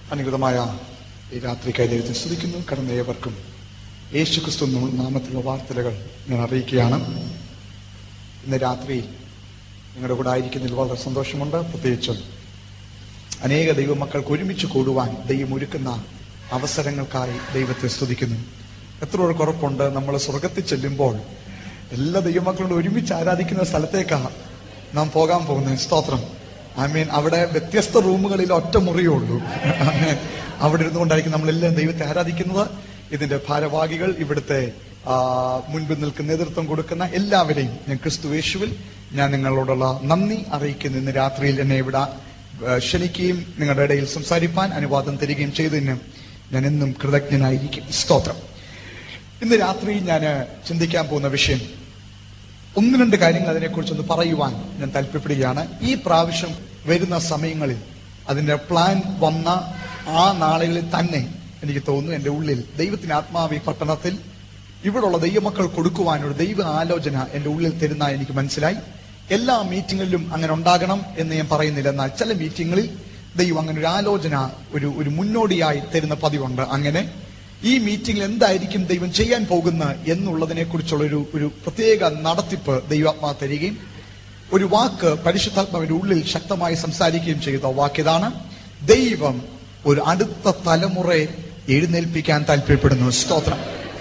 അനുകൃതമായ ഈ രാത്രിക്കായി ദൈവത്തെ സ്തുതിക്കുന്നു കടന്ന ഏവർക്കും യേശു ക്രിസ്തു നാമത്തിലുള്ള വാർത്തകൾ ഞാൻ അറിയിക്കുകയാണ് ഇന്ന് രാത്രി നിങ്ങളുടെ കൂടെ ആയിരിക്കുന്നതിൽ വളരെ സന്തോഷമുണ്ട് പ്രത്യേകിച്ചും അനേക ദൈവമക്കൾക്ക് ഒരുമിച്ച് കൂടുവാൻ ദൈവം ഒരുക്കുന്ന അവസരങ്ങൾക്കായി ദൈവത്തെ സ്തുതിക്കുന്നു എത്ര പേർക്ക് ഉറപ്പുണ്ട് നമ്മൾ സ്വർഗത്തിൽ ചെല്ലുമ്പോൾ എല്ലാ ദൈവമക്കളോട് ഒരുമിച്ച് ആരാധിക്കുന്ന സ്ഥലത്തേക്കാണ് നാം പോകാൻ പോകുന്നത് സ്തോത്രം ഐ മീൻ അവിടെ വ്യത്യസ്ത റൂമുകളിൽ ഒറ്റ മുറിയേ ഉള്ളൂ ആമേൻ. അവിടെ ഇരുന്നുകൊണ്ടായിരിക്കും നമ്മളെല്ലാം ദൈവത്തെ ആരാധിക്കുന്നത് ഇതിന്റെ ഭാരവാഹികൾ ഇവിടുത്തെ ആ, മുൻപിൽ നിൽക്കുന്ന നേതൃത്വം കൊടുക്കുന്ന എല്ലാവരെയും ഞാൻ ക്രിസ്തു യേശുവിൽ ഞാൻ നിങ്ങളോടുള്ള നന്ദി അറിയിക്കുന്നു ഇന്ന് രാത്രിയിൽ എന്നെ ഇവിടെ ആ, ക്ഷണിക്കുകയും നിങ്ങളുടെ ഇടയിൽ സംസാരിപ്പാൻ അനുവാദം തരികയും ചെയ്തതിന് ഞാൻ എന്നും കൃതജ്ഞനായിരിക്കും സ്തോത്രം ഇന്ന് രാത്രി ഞാൻ ചിന്തിക്കാൻ പോകുന്ന വിഷയം ഒന്ന് രണ്ട് കാര്യങ്ങൾ അതിനെക്കുറിച്ചൊന്ന് പറയുവാൻ ഞാൻ താല്പര്യപ്പെടുകയാണ് ഈ പ്രാവശ്യം വരുന്ന സമയങ്ങളിൽ അതിന്റെ പ്ലാൻ വന്ന ആ നാളുകളിൽ തന്നെ എനിക്ക് തോന്നുന്നു എൻ്റെ ഉള്ളിൽ ദൈവത്തിന് ആത്മാവി പട്ടണത്തിൽ ഇവിടുള്ള ദൈവമക്കൾ കൊടുക്കുവാൻ ഒരു ദൈവ ആലോചന എൻ്റെ ഉള്ളിൽ തരുന്ന എനിക്ക് മനസ്സിലായി എല്ലാ മീറ്റിങ്ങുകളിലും അങ്ങനെ ഉണ്ടാകണം എന്ന് ഞാൻ പറയുന്നില്ല എന്നാൽ ചില മീറ്റിങ്ങുകളിൽ ദൈവം അങ്ങനെ ഒരു ആലോചന ഒരു ഒരു മുന്നോടിയായി തരുന്ന പതിവുണ്ട് അങ്ങനെ ഈ മീറ്റിംഗിൽ എന്തായിരിക്കും ദൈവം ചെയ്യാൻ പോകുന്ന എന്നുള്ളതിനെ കുറിച്ചുള്ള ഒരു ഒരു പ്രത്യേക നടത്തിപ്പ് ദൈവാത്മാ തരികയും ഒരു വാക്ക് പരിശുദ്ധാത്മാവിന്റെ ഉള്ളിൽ ശക്തമായി സംസാരിക്കുകയും ചെയ്ത വാക്ക് ഇതാണ് ദൈവം ഒരു അടുത്ത തലമുറയെ എഴുന്നേൽപ്പിക്കാൻ താല്പര്യപ്പെടുന്നു സ്തോത്രം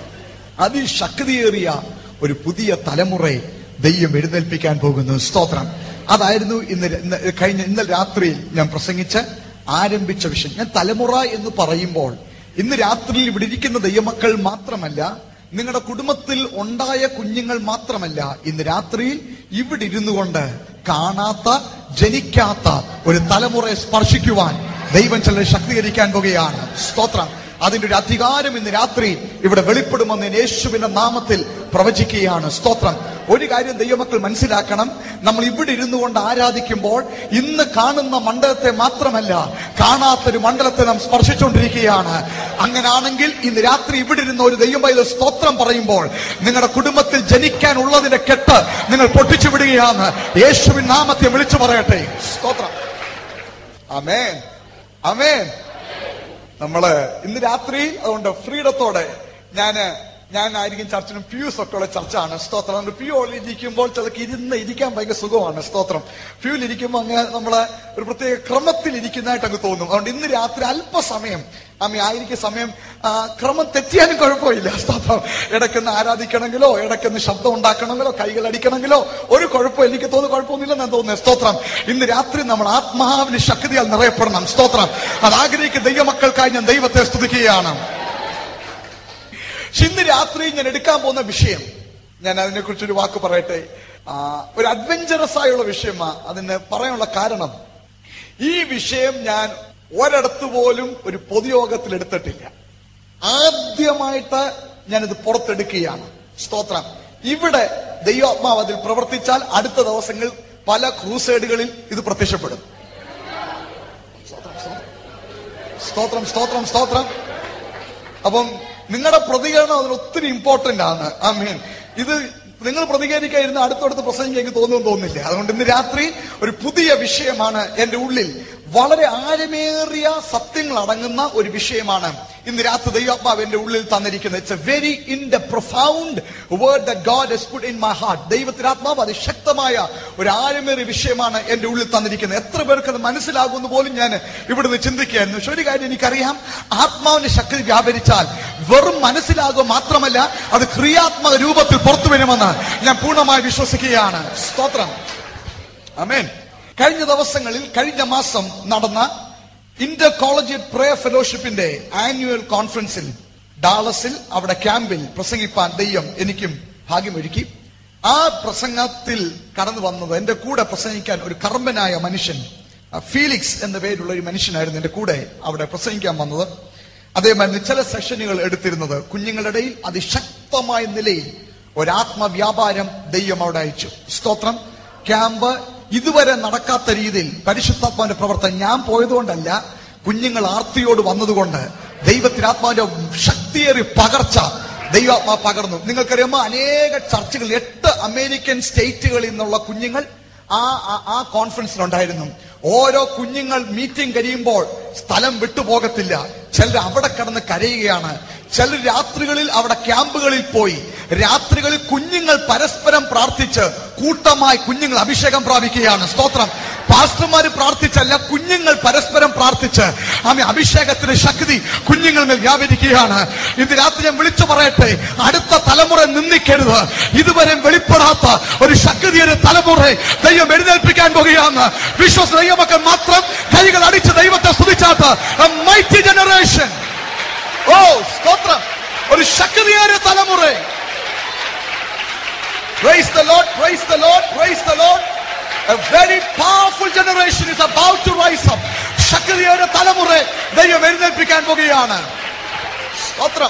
അതിശക്തിയേറിയ ഒരു പുതിയ തലമുറയെ ദൈവം എഴുന്നേൽപ്പിക്കാൻ പോകുന്നു സ്തോത്രം അതായിരുന്നു ഇന്ന് ര- ഇന്ന് കഴിഞ്ഞ ഇന്നലെ രാത്രിയിൽ ഞാൻ പ്രസംഗിച്ച് ആരംഭിച്ച വിഷയം ഞാൻ തലമുറ എന്ന് പറയുമ്പോൾ ഇന്ന് രാത്രിയിൽ ഇവിടെ ഇരിക്കുന്ന ദൈവമക്കൾ മാത്രമല്ല നിങ്ങളുടെ കുടുംബത്തിൽ ഉണ്ടായ കുഞ്ഞുങ്ങൾ മാത്രമല്ല ഇന്ന് രാത്രിയിൽ ഇവിടെ ഇരുന്നു കൊണ്ട് കാണാത്ത ജനിക്കാത്ത ഒരു തലമുറയെ സ്പർശിക്കുവാൻ ദൈവം ചിലരെ ശക്തീകരിക്കാൻ പോകുകയാണ് സ്തോത്രം അതിന്റെ ഒരു അധികാരം ഇന്ന് രാത്രി ഇവിടെ വെളിപ്പെടുമെന്ന് ഞാൻ യേശുവിന്റെ നാമത്തിൽ പ്രവചിക്കുകയാണ് സ്തോത്രം ഒരു കാര്യം ദൈവമക്കൾ മനസ്സിലാക്കണം നമ്മൾ ഇവിടെ ഇരുന്നു കൊണ്ട് ആരാധിക്കുമ്പോൾ ഇന്ന് കാണുന്ന മണ്ഡലത്തെ മാത്രമല്ല കാണാത്തൊരു മണ്ഡലത്തെ നാം സ്പർശിച്ചുകൊണ്ടിരിക്കുകയാണ് അങ്ങനാണെങ്കിൽ ഇന്ന് രാത്രി ഇവിടെ ഇരുന്ന ഒരു ദൈവം പൈതൽ സ്തോത്രം പറയുമ്പോൾ നിങ്ങളുടെ കുടുംബത്തിൽ ജനിക്കാനുള്ളതിന്റെ കെട്ട് നിങ്ങൾ പൊട്ടിച്ചു വിടുകയാണ് യേശുവിൻ നാമത്തെ വിളിച്ചു പറയട്ടെ സ്തോത്രം അമേൻ അമേൻ നമ്മള് ഇന്ന് രാത്രി അതുകൊണ്ട് ഫ്രീഡത്തോടെ ഞാന് ഞാനായിരിക്കും ചർച്ചിനും പ്യൂസ് ഒക്കെ ഉള്ള ചർച്ചാണ് സ്തോത്രം അതുകൊണ്ട് പ്യൂ ഇരിക്കുമ്പോൾ ചിലക്ക് ഇരുന്ന് ഇരിക്കാൻ ഭയങ്കര സുഖമാണ് സ്തോത്രം പ്യൂവിൽ ഇരിക്കുമ്പോൾ അങ്ങ് നമ്മള് ഒരു പ്രത്യേക ക്രമത്തിൽ ഇരിക്കുന്നതായിട്ട് അങ്ങ് തോന്നും അതുകൊണ്ട് ഇന്ന് രാത്രി അല്പസമയം അമ്മ ആയിരിക്കും സമയം ആ, ക്രമം തെറ്റിയാലും കുഴപ്പമില്ല സ്തോത്രം ഇടയ്ക്കൊന്ന് ആരാധിക്കണമെങ്കിലോ ഇടയ്ക്കൊന്ന് ശബ്ദം ഉണ്ടാക്കണമെങ്കിലോ കൈകൾ അടിക്കണമെങ്കിലോ ഒരു കുഴപ്പം എനിക്ക് തോന്നുന്നു കുഴപ്പമൊന്നുമില്ലെന്ന് ഞാൻ തോന്നുന്നത് സ്തോത്രം ഇന്ന് രാത്രി നമ്മൾ ആത്മാവിന് ശക്തിയാൽ നിറയപ്പെടണം സ്തോത്രം അത് ആഗ്രഹിക്കുന്ന ദൈവമക്കൾക്കായി ഞാൻ ദൈവത്തെ സ്തുതിക്കുകയാണ് പക്ഷെ ഇന്ന് രാത്രി ഞാൻ എടുക്കാൻ പോകുന്ന വിഷയം ഞാൻ അതിനെ കുറിച്ചൊരു വാക്ക് പറയട്ടെ ആ, ഒരു അഡ്വഞ്ചറസ് ആയുള്ള വിഷയമാ അതിന് പറയാനുള്ള കാരണം ഈ വിഷയം ഞാൻ ഒരിടത്ത് പോലും ഒരു പൊതുയോഗത്തിൽ എടുത്തിട്ടില്ല ആദ്യമായിട്ട് ഞാനിത് പുറത്തെടുക്കുകയാണ് സ്തോത്രം ഇവിടെ ദൈവാത്മാവ് അതിൽ പ്രവർത്തിച്ചാൽ അടുത്ത ദിവസങ്ങൾ പല ക്രൂസൈഡുകളിൽ ഇത് പ്രത്യക്ഷപ്പെടും സ്തോത്രം സ്തോത്രം സ്തോത്രം അപ്പം നിങ്ങളുടെ പ്രതികരണം അതിന് ഒത്തിരി ഇമ്പോർട്ടന്റ് ആണ് ആ മീൻ ഇത് നിങ്ങൾ പ്രതികരിക്കാതിരുന്ന അടുത്തടുത്ത് പ്രസംഗിക്കാൻ എനിക്ക് തോന്നുമെന്ന് തോന്നുന്നില്ല അതുകൊണ്ട് ഇന്ന് രാത്രി ഒരു പുതിയ വിഷയമാണ് എന്റെ ഉള്ളിൽ വളരെ ആഴമേറിയ സത്യങ്ങൾ അടങ്ങുന്ന ഒരു വിഷയമാണ് ഇന്ന് രാത്രി ദൈവാത്മാവ് എന്റെ ഉള്ളിൽ തന്നിരിക്കുന്നത് it's a very in the profound word the God has put in my heart ദൈവത്തിന്റെ ആത്മാവ് അതിശക്തമായ ഒരു ആഴമേറിയ വിഷയമാണ് എന്റെ ഉള്ളിൽ തന്നിരിക്കുന്നത് എത്ര പേർക്ക് അത് മനസ്സിലാകുമെന്ന് പോലും ഞാൻ ഇവിടുന്ന് ചിന്തിക്കുകയായിരുന്നു പക്ഷെ ഒരു കാര്യം എനിക്കറിയാം ആത്മാവിന്റെ ശക്തി വ്യാപരിച്ചാൽ വെറും മനസ്സിലാകുക മാത്രമല്ല അത് ക്രിയാത്മക രൂപത്തിൽ പുറത്തു വരുമെന്ന് ഞാൻ പൂർണ്ണമായി വിശ്വസിക്കുകയാണ് സ്തോത്രം അമേൻ കഴിഞ്ഞ ദിവസങ്ങളിൽ കഴിഞ്ഞ മാസം നടന്ന ഇന്റർ കോളേജ് പ്രേ ഫെലോഷിപ്പിന്റെ ആനുവൽ കോൺഫറൻസിൽ ഡാളസിൽ അവിടെ ക്യാമ്പിൽ പ്രസംഗിപ്പാൻ ദൈവം എനിക്കും ഭാഗ്യമൊരുക്കി ആ പ്രസംഗത്തിൽ കടന്നു വന്നത് എന്റെ കൂടെ പ്രസംഗിക്കാൻ ഒരു കർമ്മനായ മനുഷ്യൻ ആ, ഫീലിക്സ് എന്ന പേരുള്ള ഒരു മനുഷ്യനായിരുന്നു എന്റെ കൂടെ അവിടെ പ്രസംഗിക്കാൻ വന്നത് അതേമാതിരി ചില സെഷനുകൾ എടുത്തിരുന്നത് കുഞ്ഞുങ്ങളുടെ ഇടയിൽ അതിശക്തമായ നിലയിൽ ഒരാത്മവ്യാപാരം ദൈവം അവിടെ അയച്ചു സ്തോത്രം ക്യാമ്പ് ഇതുവരെ നടക്കാത്ത രീതിയിൽ പരിശുദ്ധാത്മാവിന്റെ പ്രവർത്തനം ഞാൻ പോയതുകൊണ്ടല്ല കുഞ്ഞുങ്ങൾ ആർത്തിയോട് വന്നതുകൊണ്ട് ദൈവത്തിന് ആത്മാവിന്റെ ശക്തിയേറി പകർച്ച ദൈവാത്മാ പകർന്നു നിങ്ങൾക്കറിയാമോ അനേക ചർച്ചുകൾ എട്ട് അമേരിക്കൻ സ്റ്റേറ്റുകളിൽ നിന്നുള്ള കുഞ്ഞുങ്ങൾ ആ ആ- ആ കോൺഫറൻസിലുണ്ടായിരുന്നു ഓരോ കുഞ്ഞുങ്ങൾ മീറ്റിംഗ് കഴിയുമ്പോൾ സ്ഥലം വിട്ടുപോകത്തില്ല ചിലർ അവിടെ കിടന്ന് കരയുകയാണ് ചിലർ രാത്രികളിൽ അവിടെ ക്യാമ്പുകളിൽ പോയി രാത്രികളിൽ കുഞ്ഞുങ്ങൾ പരസ്പരം പ്രാർത്ഥിച്ച് കൂട്ടമായി കുഞ്ഞുങ്ങൾ അഭിഷേകം പ്രാപിക്കുകയാണ് സ്തോത്രം പാസ്റ്റർമാര് പ്രാർത്ഥിച്ചല്ല കുഞ്ഞുങ്ങൾ പരസ്പരം പ്രാർത്ഥിച്ച് ആമി അഭിഷേകത്തിന് ശക്തി കുഞ്ഞുങ്ങൾ മേൽ വ്യാപരിക്കുകയാണ് ഇന്ന് രാത്രി ഞാൻ വിളിച്ചു പറയട്ടെ അടുത്ത തലമുറ നിന്ദിക്കരുത് ഇതുവരെ വെളിപ്പെടാത്ത ഒരു ശക്തിയുടെ തലമുറ ദൈവം എഴുന്നേൽപ്പിക്കാൻ പോകുകയാണ് വിശ്വസ ദൈവമക്കൾ മാത്രം കൈകൾ അടിച്ച് ദൈവത്തെ സ്തുതിച്ചാട്ട് മൈറ്റി ജനറേഷൻ ഓ സ്തോത്രം ഒരു ശക്തിയേറിയ തലമുറ Praise the Lord, praise the Lord, praise the Lord. A very powerful generation is about to rise up. ശക്തിയേറിയ തലമുറ ദൈവം എഴുന്നേൽപ്പിക്കാൻ പോകുകയാണ് സ്തോത്രം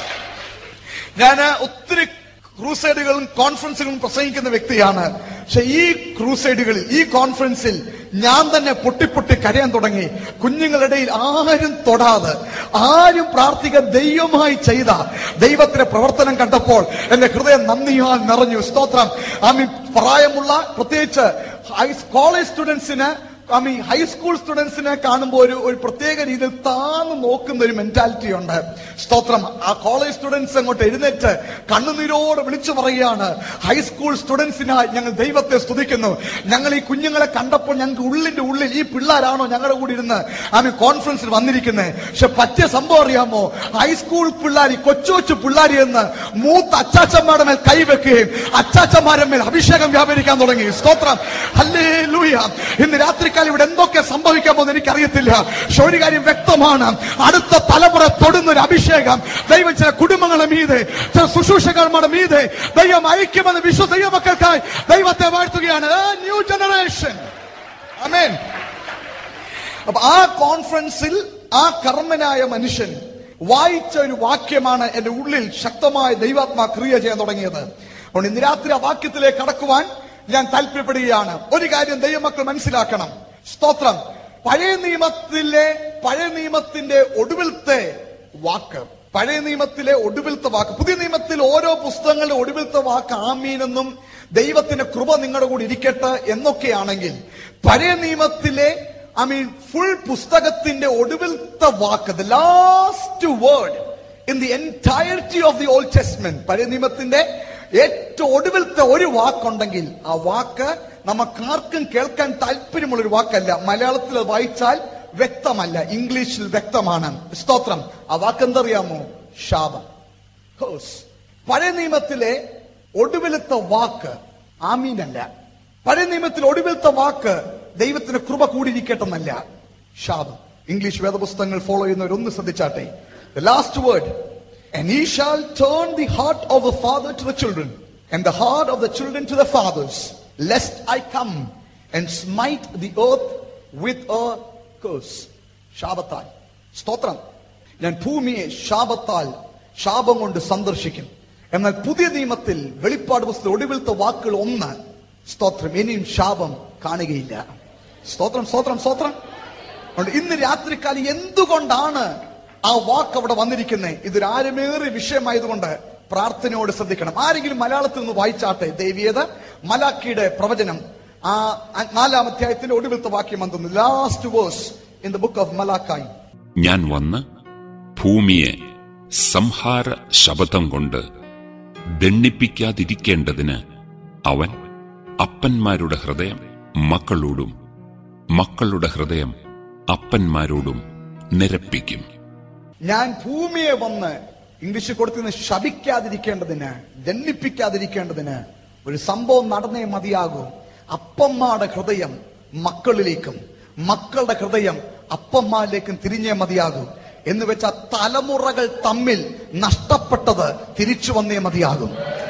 ഞാൻ ഒത്തിരി ക്രൂസൈഡുകളും കോൺഫറൻസുകളും പ്രസംഗിക്കുന്ന വ്യക്തിയാണ് പക്ഷെ ഈ ക്രൂസൈഡുകളിൽ ഈ കോൺഫറൻസിൽ ഞാൻ തന്നെ പൊട്ടിപ്പൊട്ടി കരയാൻ തുടങ്ങി കുഞ്ഞുങ്ങളുടെ ഇടയിൽ ആരും തൊടാതെ ആരും പ്രാർത്ഥിക്കാൻ ദൈവമായി ചെയ്ത ദൈവത്തിന്റെ പ്രവർത്തനം കണ്ടപ്പോൾ എന്റെ ഹൃദയം നന്ദിയാൽ നിറഞ്ഞു സ്തോത്രം ആമി പ്രായമുള്ള പ്രത്യേകിച്ച് കോളേജ് സ്റ്റുഡൻസിന് ഐ മീൻ ഹൈസ്കൂൾ സ്റ്റുഡൻസിനെ കാണുമ്പോൾ ഒരു ഒരു പ്രത്യേക രീതിയിൽ താന്ന് നോക്കുന്ന ഒരു മെന്റാലിറ്റി ഉണ്ട് സ്തോത്രം ആ കോളേജ് സ്റ്റുഡൻസ് അങ്ങോട്ട് എഴുന്നേറ്റ് കണ്ണുനീരോട് വിളിച്ചു പറയുകയാണ് ഹൈസ്കൂൾ സ്റ്റുഡൻസിനായി ഞങ്ങൾ ദൈവത്തെ സ്തുതിക്കുന്നു ഞങ്ങൾ ഈ കുഞ്ഞുങ്ങളെ കണ്ടപ്പോൾ ഞങ്ങൾക്ക് ഉള്ളിന്റെ ഉള്ളിൽ ഈ പിള്ളേരാണോ ഞങ്ങളുടെ കൂടെ ഇരുന്ന് ആമി കോൺഫറൻസിൽ വന്നിരിക്കുന്നത് പക്ഷെ പറ്റിയ സംഭവം അറിയാമോ ഹൈസ്കൂൾ പിള്ളേർ കൊച്ചു കൊച്ചു പിള്ളേർ എന്ന് മൂത്ത അച്ചാച്ചന്മാരുടെ മേൽ കൈവെക്കുകയും അച്ചാച്ചന്മാരുടെ മേൽ അഭിഷേകം വ്യാപരിക്കാൻ തുടങ്ങി സ്തോത്രം അല്ലേ ലൂയ ഇന്ന് രാത്രിക്കാലം ഇവിടെ എന്തൊക്കെ സംഭവിക്കാൻ പോകുന്നത് എനിക്കറിയത്തില്ല പക്ഷെ ഒരു കാര്യം വ്യക്തമാണ് അടുത്ത തലമുറ തൊടുന്ന ഒരു അഭിഷേകം ദൈവം ചില കുടുംബങ്ങളുടെ മീതെ ചില ശുശ്രൂഷകന്മാരുടെ മീതെ ദൈവം ഐക്യമെന്ന് വിശ്വ ദൈവമക്കൾക്കായി ദൈവത്തെ വാഴ്ത്തുകയാണ് ന്യൂ ജനറേഷൻ അമേൻ അപ്പൊ ആ കോൺഫറൻസിൽ ആ കർമ്മനായ മനുഷ്യൻ വായിച്ച ഒരു വാക്യമാണ് എന്റെ ഉള്ളിൽ ശക്തമായ ദൈവാത്മാ ക്രിയ ചെയ്യാൻ തുടങ്ങിയത് അതുകൊണ്ട് ഇന്ന് രാത്രി ആ വാക്യത്തിലേക്ക് കടക്കുവാൻ ഞാൻ താല്പര്യപ്പെടുകയാണ് ഒരു കാര്യം ദൈവമക്കൾ മനസ്സിലാക്കണം സ്തോത്രം പഴയ നിയമത്തിലെ പഴയ നിയമത്തിന്റെ ഒടുവിലത്തെ വാക്ക് പഴയ നിയമത്തിലെ ഒടുവിലത്തെ വാക്ക് പുതിയ നിയമത്തിൽ ഓരോ പുസ്തകങ്ങളുടെ ഒടുവിലത്തെ വാക്ക് ആമീനെന്നും ദൈവത്തിന്റെ കൃപ നിങ്ങളുടെ കൂടെ ഇരിക്കട്ടെ എന്നൊക്കെയാണെങ്കിൽ പഴയ നിയമത്തിലെ ഐ മീൻ ഫുൾ പുസ്തകത്തിന്റെ ഒടുവിലത്തെ വാക്ക് the last word in the entirety of the Old Testament പഴയ നിയമത്തിന്റെ ഏറ്റവും ഒടുവിലത്തെ ഒരു വാക്കുണ്ടെങ്കിൽ ആ വാക്ക് നമുക്കാർക്കും കേൾക്കാൻ താല്പര്യമുള്ള ഒരു വാക്കല്ല മലയാളത്തിൽ അത് വായിച്ചാൽ വ്യക്തമല്ല ഇംഗ്ലീഷിൽ വ്യക്തമാണ് സ്തോത്രം ആ വാക്ക് എന്തറിയാമോ ശാപം ഹോസ് പഴയ നിയമത്തിലെ ഒടുവിലത്തെ വാക്ക് ആമീനല്ല പഴയ നിയമത്തിൽ ഒടുവിലത്തെ വാക്ക് ദൈവത്തിന് കൃപ കൂടിയിരിക്കട്ടെന്നല്ല ശാപം ഇംഗ്ലീഷ് വേദപുസ്തകങ്ങൾ ഫോളോ ചെയ്യുന്നവരൊന്ന് ശ്രദ്ധിച്ചാട്ടെ last word And he shall turn the heart of the father to the children, and the heart of the children to the fathers, lest I come and smite the earth with a curse. ശാപത്താൽ സ്തോത്രം ഞാൻ ഭൂമിയെ ശാപത്താൽ ശാപം കൊണ്ട് സന്ദർശിക്കും എന്നാൽ പുതിയ നിയമത്തിൽ വെളിപ്പാട് പുസ്തക ഒടുവിലത്തെ വാക്കുകൾ ഒന്ന് സ്തോത്രം ഇനിയും ശാപം കാണുകയില്ല സ്തോത്രം സ്തോത്രം സ്തോത്രം അതുകൊണ്ട് ഇന്ന് രാത്രിക്കാലം എന്തുകൊണ്ടാണ് ആ വാക്ക് അവിടെ വന്നിരിക്കുന്നത് ഇതൊരു ആരമേറിയ വിഷയമായതുകൊണ്ട് പ്രാർത്ഥനയോട് ശ്രദ്ധിക്കണം ആരെങ്കിലും മലയാളത്തിൽ നിന്ന് വായിച്ചാട്ടെ ദേവിയത് മലാക്കിയുടെ പ്രവചനം ആ ആ- നാലാം അധ്യായത്തിന്റെ ഒടുവിലത്തെ വാക്യം വന്നു last verse in the book of Malachi ഞാൻ വന്ന് ഭൂമിയെ സംഹാര ശബദം കൊണ്ട് ദണ്ണിപ്പിക്കാതിരിക്കേണ്ടതിന് അവൻ അപ്പന്മാരുടെ ഹൃദയം മക്കളോടും മക്കളുടെ ഹൃദയം അപ്പന്മാരോടും നിരപ്പിക്കും ഞാൻ ഭൂമിയെ വന്ന് ഇംഗ്ലീഷിൽ കൊടുത്തിരുന്ന ശപിക്കാതിരിക്കേണ്ടതിന് ദണ്ണിപ്പിക്കാതിരിക്കേണ്ടതിന് ഒരു സംഭവം നടന്നേ മതിയാകൂ അപ്പന്മാരുടെ ഹൃദയം മക്കളിലേക്കും മക്കളുടെ ഹൃദയം അപ്പന്മാരിലേക്കും തിരിഞ്ഞേ മതിയാകൂ എന്ന് വെച്ചാൽ തലമുറകൾ തമ്മിൽ നഷ്ടപ്പെട്ടത് തിരിച്ചു വന്നേ മതിയാകും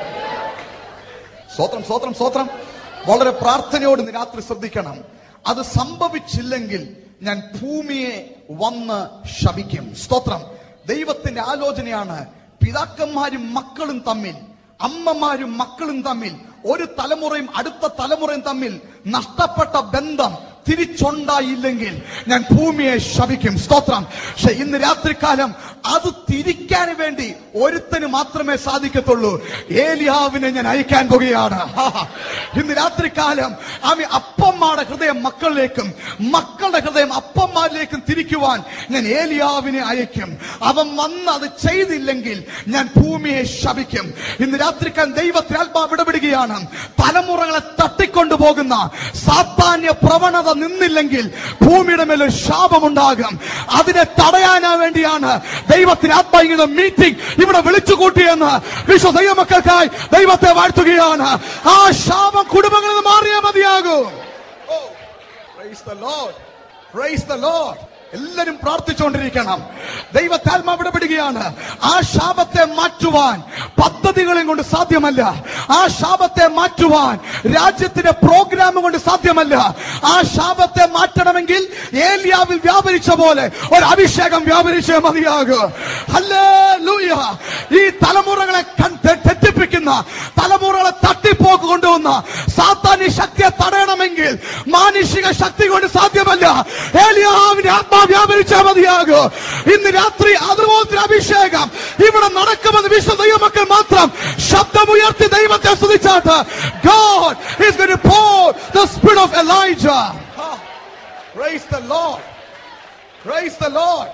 സ്വത്രം സ്വത്രം സ്വത്രം വളരെ പ്രാർത്ഥനയോട് ഇന്ന് രാത്രി ശ്രദ്ധിക്കണം അത് സംഭവിച്ചില്ലെങ്കിൽ ഞാൻ ഭൂമിയെ വന്ന് ശപിക്കും സ്തോത്രം ദൈവത്തിന്റെ ആലോചനയാണ് പിതാക്കന്മാരും മക്കളും തമ്മിൽ അമ്മമാരും മക്കളും തമ്മിൽ ഒരു തലമുറയും അടുത്ത തലമുറയും തമ്മിൽ നഷ്ടപ്പെട്ട ബന്ധം തിരിച്ചുണ്ടായില്ലെങ്കിൽ ഞാൻ ഭൂമിയെ ശപിക്കും സ്തോത്രം പക്ഷെ ഇന്ന് രാത്രികാലം അത് തിരിക്കാൻ വേണ്ടി ഒരുത്തന് മാത്രമേ സാധിക്കത്തുള്ളൂ ഏലിയാവിനെ ഞാൻ അയക്കാൻ പോകുകയാണ് ഹാ. ഇന്ന് രാത്രികാലം ആമി അപ്പന്മാരുടെ ഹൃദയം മക്കളിലേക്കും മക്കളുടെ ഹൃദയം അപ്പന്മാരിലേക്കും തിരിക്കുവാൻ ഞാൻ ഏലിയാവിനെ അയക്കും അവൻ വന്ന് അത് ചെയ്തില്ലെങ്കിൽ ഞാൻ ഭൂമിയെ ശപിക്കും ഇന്ന് രാത്രിക്കാലം ദൈവത്തിൽ ആത്മാവ് ഇടപെടുകയാണ് തലമുറകളെ തട്ടിക്കൊണ്ടുപോകുന്ന സാത്താന്യ പ്രവണത നിന്നില്ലെങ്കിൽ ഭൂമിയുടെ മേൽ ഒരു ശാപമുണ്ടാകും അതിനെ തടയാനാ വേണ്ടിയാണ് ദൈവത്തിന് ആത്മാവിക മീറ്റിംഗ് ഇവിടെ വിളിച്ചു കൂട്ടിയെന്ന് വിശ്വ ദൈവമക്കൾക്കായി ദൈവത്തെ വാഴ്ത്തുകയാണ് ആ ശാപം കുടുംബങ്ങളിൽ നിന്ന് മാറിയാൽ മതിയാകും Oh, praise the Lord. Praise the Lord. എല്ലാരും പ്രാർത്ഥിച്ചുകൊണ്ടിരിക്കണം ദൈവത്താത്മാവ് ഇടപെടുകയാണ് ആ ശാപത്തെ മാറ്റുവാൻ പദ്ധതികളും കൊണ്ട് സാധ്യമല്ല ആ ശാപത്തെ മാറ്റുവാൻ രാജ്യത്തിന്റെ പ്രോഗ്രാം കൊണ്ട് സാധ്യമല്ല ആ ശാപത്തെ മാറ്റണമെങ്കിൽ ഏലിയാവിൽ വ്യാപരിച്ച പോലെ ഒരു അഭിഷേകം വ്യാപരിച്ചേ മതിയാകൂ ഹല്ലേലൂയ ഈ തലമുറകളെ കൺ- തെ- തെറ്റിപ്പിക്കുന്ന തലമുറകളെ തട്ടിപ്പോക്ക് കൊണ്ടുവന്ന സാത്താന്യ ശക്തിയെ തടയണമെങ്കിൽ മാനുഷിക ശക്തി കൊണ്ട് സാധ്യമല്ല ഏലിയാവിന്റെ ആത്മാ വ്യാപരിച്ചാൽ മതിയാകൂ ഇന്ന് രാത്രി അതുപോലത്തെ അഭിഷേകം ഇവിടെ നടക്കുമെന്ന് വിശ്വ ദൈവമക്കൾ മാത്രം ശബ്ദമുയർത്തി ദൈവത്തെ സ്തുതിച്ചാട്ട് God is going to pour the spirit of Elijah. Ah, Praise the Lord. Praise the Lord.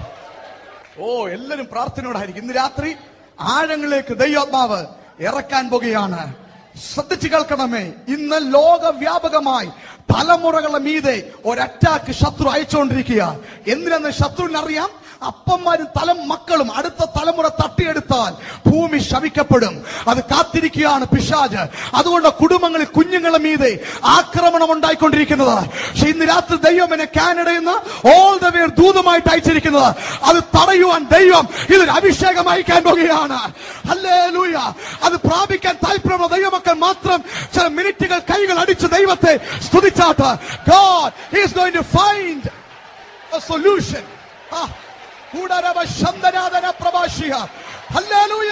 ഓ എല്ലാരും പ്രാർത്ഥനയോടായിരിക്കും ഇന്ന് രാത്രി ആഴങ്ങളിലേക്ക് ദൈവാത്മാവ് ഇറക്കാൻ പോകുകയാണ് ശ്രദ്ധിച്ചു കേൾക്കണമേ ഇന്ന് ലോകവ്യാപകമായി തലമുറകളുടെ മീതെ ഒരറ്റാക്ക് ശത്രു അയച്ചുകൊണ്ടിരിക്കുക എന്തിനാന്ന് ശത്രുവിനറിയാം അപ്പന്മാരും തലം മക്കളും അടുത്ത തലമുറ തട്ടിയെടുത്താൽ ഭൂമി ശവിക്കപ്പെടും അത് കാത്തിരിക്കുകയാണ് പിശാജ് അതുകൊണ്ട് കുടുംബങ്ങളിൽ കുഞ്ഞുങ്ങളുടെ മീതെ ആക്രമണം ഉണ്ടായിക്കൊണ്ടിരിക്കുന്നത് പക്ഷെ ഇന്ന് രാത്രി ദൈവം എന്നെ കാനഡയിൽ നിന്ന് ഓൾ ദ വേ ദൂതമായിട്ട് അയച്ചിരിക്കുന്നത് അത് തടയുവാൻ ദൈവം ഇതൊരു അഭിഷേകം അയക്കാൻ പോകുകയാണ് ഹല്ലേലൂയ അത് പ്രാപിക്കാൻ താല്പര്യമുള്ള ദൈവമക്കൾ മാത്രം ചില മിനിറ്റുകൾ കൈകൾ അടിച്ച് ദൈവത്തെ സ്തുതിച്ചാട്ട് God is going to find a solution. Ah, കൂടാരവ ശബ്ദനാഥന പ്രഭാഷിയ ഹല്ലേലൂയ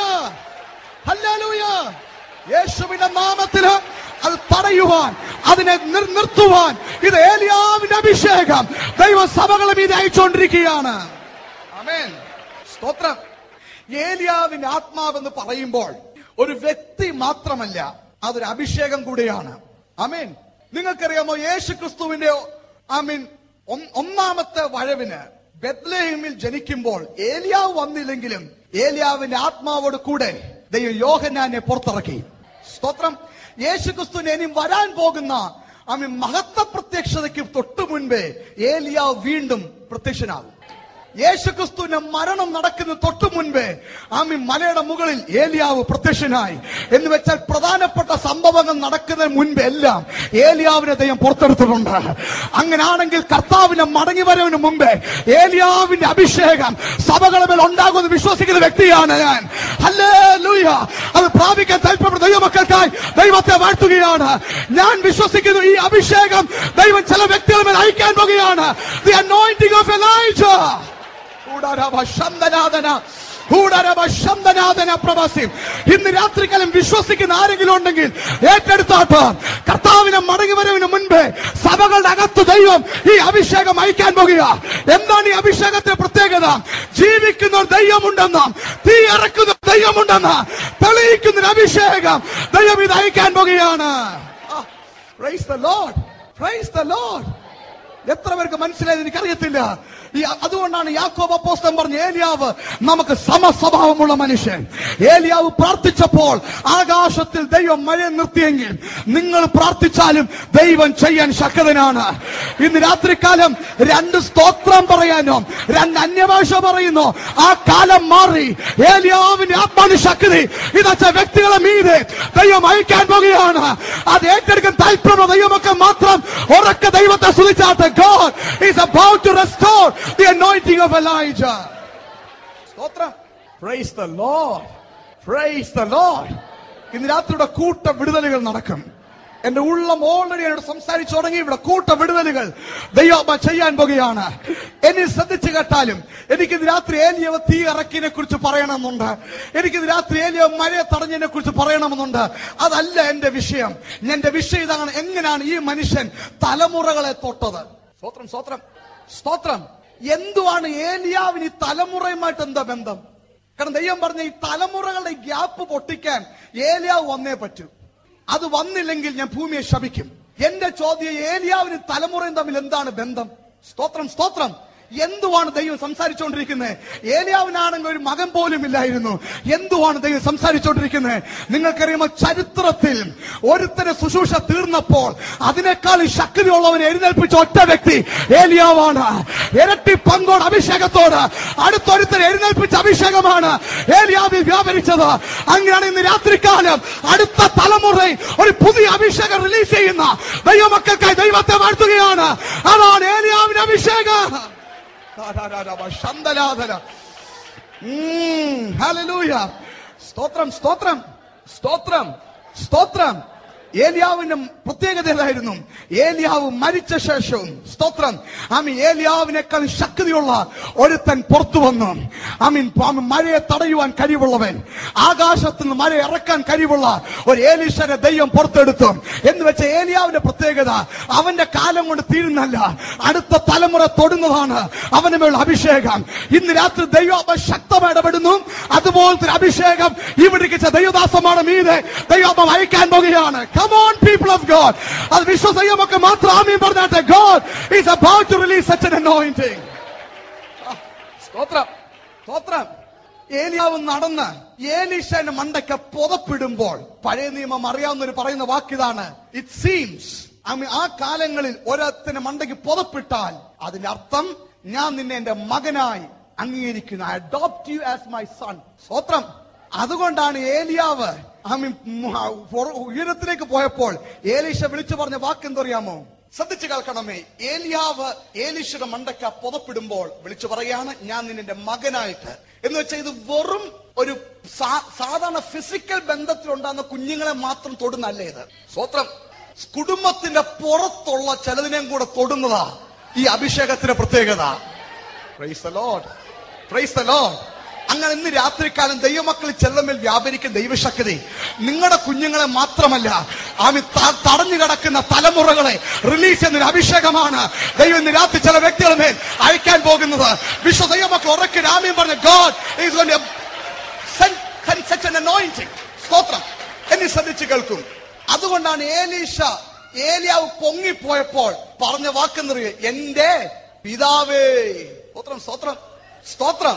ഹല്ലേലൂയ യേശുവിന്റെ നാമത്തില് അത് തടയുവാൻ അതിനെ നിർ- നിർത്തുവാൻ ഇത് ഏലിയാവിന്റെ അഭിഷേകം ദൈവ സഭകളെ മീതെ അയച്ചുകൊണ്ടിരിക്കുകയാണ് ആമേൻ സ്തോത്രം ഏലിയാവിന്റെ ആത്മാവെന്ന് പറയുമ്പോൾ ഒരു വ്യക്തി മാത്രമല്ല അതൊരു അഭിഷേകം കൂടിയാണ് ആമേൻ നിങ്ങൾക്കറിയാമോ യേശു ക്രിസ്തുവിന്റെ ആമീൻ ഒ- ഒന്നാമത്തെ വഴവിന് ബെത്ലഹേമിൽ ജനിക്കുമ്പോൾ ഏലിയാവ് വന്നില്ലെങ്കിലും ഏലിയാവിന്റെ ആത്മാവോട് കൂടെ ദൈവം യോഹന്നാനെ പുറത്തിറക്കി സ്തോത്രം യേശു ക്രിസ്തുവിന് ഇനി വരാൻ പോകുന്ന ആമീൻ മഹത്വ പ്രത്യക്ഷതയ്ക്ക് തൊട്ടു മുൻപേ ഏലിയാവ് വീണ്ടും പ്രത്യക്ഷനാകും യേശുക്രിസ്തുവിന്റെ മരണം നടക്കുന്ന തൊട്ടു മുൻപേ ആമി മലയുടെ മുകളിൽ ഏലിയാവ് പ്രത്യക്ഷനായി എന്ന് വെച്ചാൽ പ്രധാനപ്പെട്ട സംഭവങ്ങൾ നടക്കുന്നതിന് മുൻപ് എല്ലാം ഏലിയാവിനെ ദൈവം പുറത്തെടുത്തിട്ടുണ്ട് അങ്ങനാണെങ്കിൽ കർത്താവിന്റെ മടങ്ങി വരവിന് മുമ്പേ ഏലിയാവിന്റെ അഭിഷേകം സഭകളുടെ മേൽ ഉണ്ടാകുമെന്ന് വിശ്വസിക്കുന്ന വ്യക്തിയാണ് ഞാൻ അല്ലേ അത് പ്രാപിക്കാൻ താല്പര്യപ്പെടുന്ന ദൈവമക്കൾക്കായി ദൈവത്തെ വാഴ്ത്തുകയാണ് ഞാൻ വിശ്വസിക്കുന്നു ഈ അഭിഷേകം ദൈവം ചില വ്യക്തികളുടെ മേൽ അയക്കാൻ പോകുകയാണ് ദി anointing of Elijah ഊടാരവ ശബ്ദനാഥന ഊടാരവ ശബ്ദനാഥന പ്രവാസി ഇന്ന് രാത്രികാലം വിശ്വസിക്കുന്ന ആരെങ്കിലും ഉണ്ടെങ്കിൽ ഏറ്റെടുത്താട്ട് കർത്താവിനെ മടങ്ങി വരവിന് മുൻപേ സഭകളുടെ അകത്ത് ദൈവം ഈ അഭിഷേകം അയക്കാൻ പോകുക എന്താണ് ഈ അഭിഷേകത്തിന്റെ പ്രത്യേകത ജീവിക്കുന്ന ഒരു ദൈവമുണ്ടെന്ന് തീ ഇറക്കുന്ന ഒരു ദൈവമുണ്ടെന്ന് തെളിയിക്കുന്ന ഒരു അഭിഷേകം ദൈവം ഇത് അയക്കാൻ പോകുകയാണ് praise the Lord praise the Lord എത്ര പേർക്ക് മനസ്സിലായത് എനിക്കറിയത്തില്ല ഈ അതുകൊണ്ടാണ് യാക്കോബ് അപ്പോസ്തലൻ പറഞ്ഞ ഏലിയാവ് നമുക്ക് സമസ്വഭാവമുള്ള മനുഷ്യൻ ഏലിയാവ് പ്രാർത്ഥിച്ചപ്പോൾ ആകാശത്തിൽ ദൈവം മഴ നിർത്തിയെങ്കിൽ നിങ്ങൾ പ്രാർത്ഥിച്ചാലും ദൈവം ചെയ്യാൻ ശക്തനാണ് ഇന്ന് രാത്രികാലം രണ്ട് സ്തോത്രം പറയാനോ രണ്ട് അന്യഭാഷ പറയുന്നു ആ കാലം മാറി ഏലിയാവിന്റെ ആത്മാവിന് ശക്തി ഇതൊക്കെ വ്യക്തികളെ മീതെ ദൈവം അയക്കാൻ പോകുകയാണ് അത് ഏറ്റെടുക്കാൻ താല്പര്യമുള്ള ദൈവമൊക്കെ മാത്രം ഉറക്കെ ദൈവത്തെ സ്തുതിച്ചാട്ട് God is about to restore the anointing of Elijah. സ്തോത്രം Praise the Lord. Praise the Lord. ഇന്ന് രാത്രിയുടെ കൂട്ട വിടുതലുകൾ നടക്കും എന്റെ ഉള്ളം ഓൾറെഡി എന്നോട് സംസാരിച്ചു തുടങ്ങി ഇവിടെ കൂട്ട വിടുതലുകൾ ദൈവം ചെയ്യാൻ പോകുകയാണ് എന്നെ ശ്രദ്ധിച്ചു കേട്ടാലും എനിക്കിത് രാത്രി ഏലിയവ തീ ഇറക്കിനെ കുറിച്ച് പറയണമെന്നുണ്ട് എനിക്കിത് രാത്രി ഏലിയവ മഴയെ തടഞ്ഞതിനെ കുറിച്ച് പറയണമെന്നുണ്ട് അതല്ല എന്റെ വിഷയം എന്റെ വിഷയം ഇതാണ് എങ്ങനെയാണ് ഈ മനുഷ്യൻ തലമുറകളെ തൊട്ടത് സ്തോത്രം സ്തോത്രം സ്തോത്രം എന്തുവാണ് ഏലിയാവിന് ഈ തലമുറയുമായിട്ട് എന്താ ബന്ധം കാരണം ദൈവം പറഞ്ഞ ഈ തലമുറകളുടെ ഗ്യാപ്പ് പൊട്ടിക്കാൻ ഏലിയാവ് വന്നേ പറ്റൂ അത് വന്നില്ലെങ്കിൽ ഞാൻ ഭൂമിയെ ശപിക്കും എന്റെ ചോദ്യം ഏലിയാവിന് തലമുറയും തമ്മിൽ എന്താണ് ബന്ധം സ്തോത്രം സ്തോത്രം എന്തുവാണ് ദൈവം സംസാരിച്ചുകൊണ്ടിരിക്കുന്നത് ഏലിയാവിനാണെങ്കിൽ ഒരു മകൻ പോലും ഇല്ലായിരുന്നു എന്തുവാണ് ദൈവം സംസാരിച്ചുകൊണ്ടിരിക്കുന്നത് നിങ്ങൾക്കറിയാമോ ചരിത്രത്തിൽ ഒരുത്തരെ ശുശ്രൂഷ തീർന്നപ്പോൾ അതിനേക്കാൾ ശക്തിയുള്ളവനെ എഴുന്നേൽപ്പിച്ച ഒറ്റ വ്യക്തി ഏലിയാവാണ് ഇരട്ടി പങ്കോട് അഭിഷേകത്തോട് അടുത്തൊരുത്തരെ എഴുന്നേൽപ്പിച്ച അഭിഷേകമാണ് ഏലിയാവിൽ വ്യാപരിച്ചത് അങ്ങനെയാണ് ഇന്ന് രാത്രികാലം അടുത്ത തലമുറ ഒരു പുതിയ അഭിഷേകം റിലീസ് ചെയ്യുന്ന ദൈവമക്കൾക്കായി ദൈവത്തെ വാഴ്ത്തുകയാണ് അതാണ് ഏലിയാവിന്റെ അഭിഷേകം ശന്തലാധന ഹല്ലേലൂയ സ്തോത്രം സ്തോത്രം സ്തോത്രം സ്തോത്രം ഏലിയാവിന്റെ പ്രത്യേകത ഏതായിരുന്നു ഏലിയാവ് മരിച്ച ശേഷവും സ്തോത്രം ആമീൻ ഏലിയാവിനേക്കാൾ ശക്തിയുള്ള ഒരുത്തൻ പുറത്തു വന്നു ആമീൻ ആമീൻ മഴയെ തടയുവാൻ കഴിവുള്ളവൻ ആകാശത്ത് നിന്ന് മഴ ഇറക്കാൻ കഴിവുള്ള ഒരു ഏലീശനെ ദൈവം പുറത്തെടുത്തു എന്ന് വെച്ച ഏലിയാവിന്റെ പ്രത്യേകത അവന്റെ കാലം കൊണ്ട് തീരുന്നല്ല അടുത്ത തലമുറ തൊടുന്നതാണ് അവന് മേലുള്ള അഭിഷേകം ഇന്ന് രാത്രി ദൈവം ശക്തമായി ഇടപെടുന്നു അതുപോലത്തെ ഒരു അഭിഷേകം ഇവിടേക്ക് ദൈവദാസമാണ് മീതെ ദൈവം അയക്കാൻ പോകുകയാണ് Come on, people of God. അത് വിശ്വസ ദൈവമൊക്കെ മാത്രം ആമീൻ പറഞ്ഞാട്ടെ God is about to release such an anointing. ആ, സ്തോത്രം സ്തോത്രം ഏലിയാവ് നടന്ന് ഏലീശന്റെ മണ്ടയ്ക്ക് പുതപ്പിടുമ്പോൾ പഴയ നിയമം അറിയാവുന്നവർ പറയുന്ന വാക്കിതാണ് ഇറ്റ് സീംസ് ആ കാലങ്ങളിൽ ഒരത്തിന് മണ്ടയ്ക്ക് പുതപ്പിട്ടാൽ അതിന്റെ അർത്ഥം ഞാൻ നിന്നെ എന്റെ മകനായി അംഗീകരിക്കുന്നു I adopt you as my son സ്തോത്രം അതുകൊണ്ടാണ് ഏലിയാവ് I mean, ഉം, ആ, പുറ- ഉയരത്തിലേക്ക് പോയപ്പോൾ ഏലീശ വിളിച്ചു പറഞ്ഞ വാക്ക് എന്തറിയാമോ ശ്രദ്ധിച്ചു കേൾക്കണമേ ഏലിയാവ് ഏലീശയുടെ മണ്ടയ്ക്ക് പുതപ്പിടുമ്പോൾ വിളിച്ചു പറയാണ് ഞാൻ നിന്റെ മകനായിട്ട് എന്ന് വെച്ചാൽ ഇത് വെറും ഒരു സാ- സാധാരണ ഫിസിക്കൽ ബന്ധത്തിലുണ്ടാകുന്ന കുഞ്ഞുങ്ങളെ മാത്രം തൊടുന്നല്ല ഇത് സ്വത്രം കുടുംബത്തിന്റെ പുറത്തുള്ള ചിലതിനെയും കൂടെ തൊടുന്നതാ ഈ അഭിഷേകത്തിന്റെ പ്രത്യേകത praise the Lord praise the Lord അങ്ങനെ ഇന്ന് രാത്രികാലം ദൈവമക്കൾ ചെല്ലമ്മൽ വ്യാപരിക്കുന്ന ദൈവശക്തി നിങ്ങളുടെ കുഞ്ഞുങ്ങളെ മാത്രമല്ല ആമി ത- തടഞ്ഞു കിടക്കുന്ന തലമുറകളെ റിലീസ് ചെയ്യുന്ന ഒരു അഭിഷേകമാണ് ദൈവം ഇന്ന് രാത്രി ചില വ്യക്തികളുടെ മേൽ അയക്കാൻ പോകുന്നത് വിശ്വ ദൈവമക്കൾ ഉറക്കെ രാമ്യം പറഞ്ഞ God is going to send, send such an anointing. സ്തോത്രം എന്നെ ശ്രദ്ധിച്ച് കേൾക്കും അതുകൊണ്ടാണ് ഏലീഷ ഏലിയാവ് പൊങ്ങിപ്പോയപ്പോൾ പറഞ്ഞ വാക്കെന്നറിയ എന്റെ പിതാവേ സ്തോത്രം സ്തോത്രം സ്തോത്രം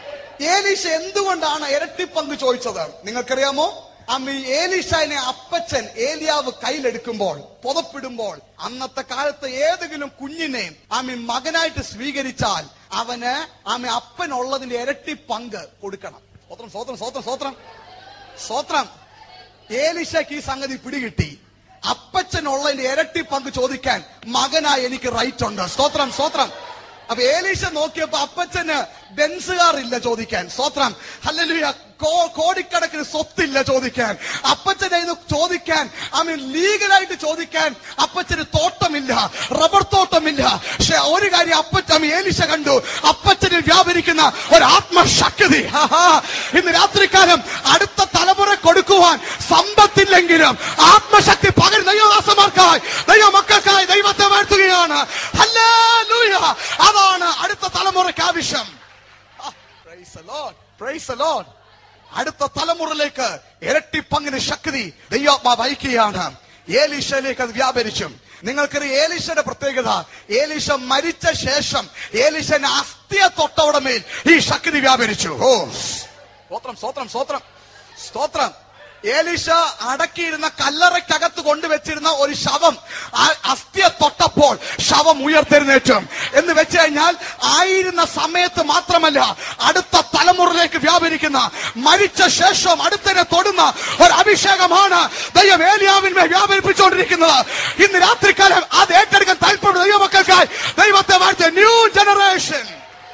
ഏലീഷ എന്തുകൊണ്ടാണ് ഇരട്ടി പങ്ക് ചോദിച്ചത് നിങ്ങൾക്കറിയാമോ അമ്മ ഏലീഷാനെ അപ്പച്ചൻ ഏലിയാവ് കയ്യിലെടുക്കുമ്പോൾ പുതപ്പിടുമ്പോൾ അന്നത്തെ കാലത്ത് ഏതെങ്കിലും കുഞ്ഞിനെ ആമി മകനായിട്ട് സ്വീകരിച്ചാൽ അവന് ആമി അപ്പനുള്ളതിന്റെ ഇരട്ടി പങ്ക് കൊടുക്കണം സ്വത്രം സ്വത്രം സ്വത്രം സ്വത്രം സ്വത്രം ഏലിശയ്ക്ക് ഈ സംഗതി പിടികിട്ടി അപ്പച്ചനുള്ളതിന്റെ ഇരട്ടി പങ്ക് ചോദിക്കാൻ മകനായി എനിക്ക് റൈറ്റ് ഉണ്ട് സ്തോത്രം സ്തോത്രം അപ്പൊ ഏലീശ നോക്കിയപ്പോ അപ്പച്ചന് ബെൻസുകാർ ഇല്ല ചോദിക്കാൻ സ്തോത്രം അല്ലെങ്കിൽ കോടിക്കണക്കിന് സ്വത്തില്ല ചോദിക്കാൻ അപ്പച്ചനെ ഇത് ചോദിക്കാൻ ഐ മീൻ ലീഗലായിട്ട് ചോദിക്കാൻ അപ്പച്ചന് തോട്ടമില്ല റബ്ബർ തോട്ടമില്ല പക്ഷെ ഒരു കാര്യം അപ്പച്ചൻ ഏലിശ കണ്ടു അപ്പച്ചനിൽ വ്യാപരിക്കുന്ന ഒരു ആത്മശക്തി ആഹാ. ഇന്ന് രാത്രികാലം അടുത്ത തലമുറ കൊടുക്കുവാൻ സമ്പത്തില്ലെങ്കിലും ആത്മശക്തി പകരുന്ന ദൈവദാസന്മാർക്കായി ദൈവ മക്കൾക്കായി ദൈവത്തെ വാഴ്ത്തുകയാണ് ഹല്ലേലൂയ. അതാണ് അടുത്ത തലമുറയ്ക്ക് ആവശ്യം ആ, praise the Lord, praise the Lord. അടുത്ത തലമുറയിലേക്ക് ഇരട്ടി പങ്കിന് ശക്തി ദൈവാത്മാവ് അയക്കുകയാണ് ഏലീശയിലേക്ക് അത് വ്യാപരിച്ചു നിങ്ങൾക്കറിയാം ഏലീശയുടെ പ്രത്യേകത ഏലീശ മരിച്ച ശേഷം ഏലീശന്റെ അസ്ഥിയ തൊട്ടവിടെ ഈ ശക്തി വ്യാപരിച്ചു ഓ സ്തോത്രം സ്തോത്രം സ്തോത്രം സ്തോത്രം ഏലീശ അടക്കിയിരുന്ന കല്ലറയ്ക്കകത്ത് കൊണ്ടുവച്ചിരുന്ന ഒരു ശവം ആ അസ്ഥിയെ തൊട്ടപ്പോൾ ശവം ഉയർത്തെഴുന്നേറ്റും എന്ന് വെച്ച് കഴിഞ്ഞാൽ ആയിരുന്ന സമയത്ത് മാത്രമല്ല അടുത്ത തലമുറയിലേക്ക് വ്യാപരിക്കുന്ന മരിച്ച ശേഷം അടുത്തനെ തൊടുന്ന ഒരു അഭിഷേകമാണ് ദൈവം ഏലിയാവിന്മേൽ വ്യാപരിപ്പിച്ചുകൊണ്ടിരിക്കുന്നത് ഇന്ന് രാത്രികാലം അത് ഏറ്റെടുക്കാൻ താല്പര്യം ദൈവമക്കൾക്കായി ദൈവത്തെ വാഴ്ത്ത ന്യൂ ജനറേഷൻ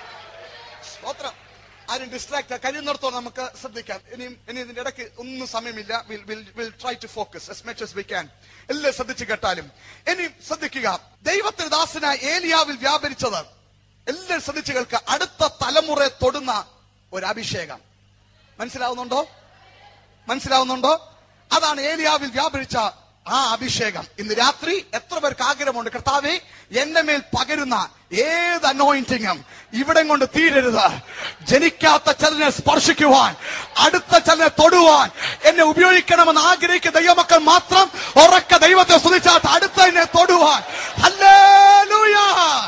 സ്തോത്രം ആരും ഡിസ്ട്രാക്ട് കഴിയുന്നിടത്തോളം നമുക്ക് ശ്രദ്ധിക്കാം ഇനിയും ഇനി ഇതിന്റെ ഇടയ്ക്ക് ഒന്നും സമയമില്ല will will will try to focus as much as we can എല്ലാം ശ്രദ്ധിച്ചു കേട്ടാലും ഇനി ശ്രദ്ധിക്കുക ദൈവത്തിന് ദാസനായ ഏലിയാവിൽ വ്യാപരിച്ചത് എല്ലാം ശ്രദ്ധിച്ചു കേൾക്കുക അടുത്ത തലമുറയെ തൊടുന്ന ഒരു അഭിഷേകം മനസ്സിലാവുന്നുണ്ടോ മനസ്സിലാവുന്നുണ്ടോ അതാണ് ഏലിയാവിൽ വ്യാപരിച്ച ആ അഭിഷേകം ഇന്ന് രാത്രി എത്ര പേർക്ക് ആഗ്രഹമുണ്ട് കർത്താവെ എന്റെ മേൽ പകരുന്ന ഏത് അനോയിന്റിങ്ങും ഇവിടെ കൊണ്ട് തീരരുത് ജനിക്കാത്ത ചിലനെ സ്പർശിക്കുവാൻ അടുത്ത ചിലനെ തൊടുവാൻ എന്നെ ഉപയോഗിക്കണമെന്ന് ആഗ്രഹിക്കുന്ന ദൈവമക്കൾ മാത്രം ഉറക്ക ദൈവത്തെ സ്തുതിച്ചാട്ട് അടുത്ത എന്നെ തൊടുവാൻ ഹല്ലേലൂയ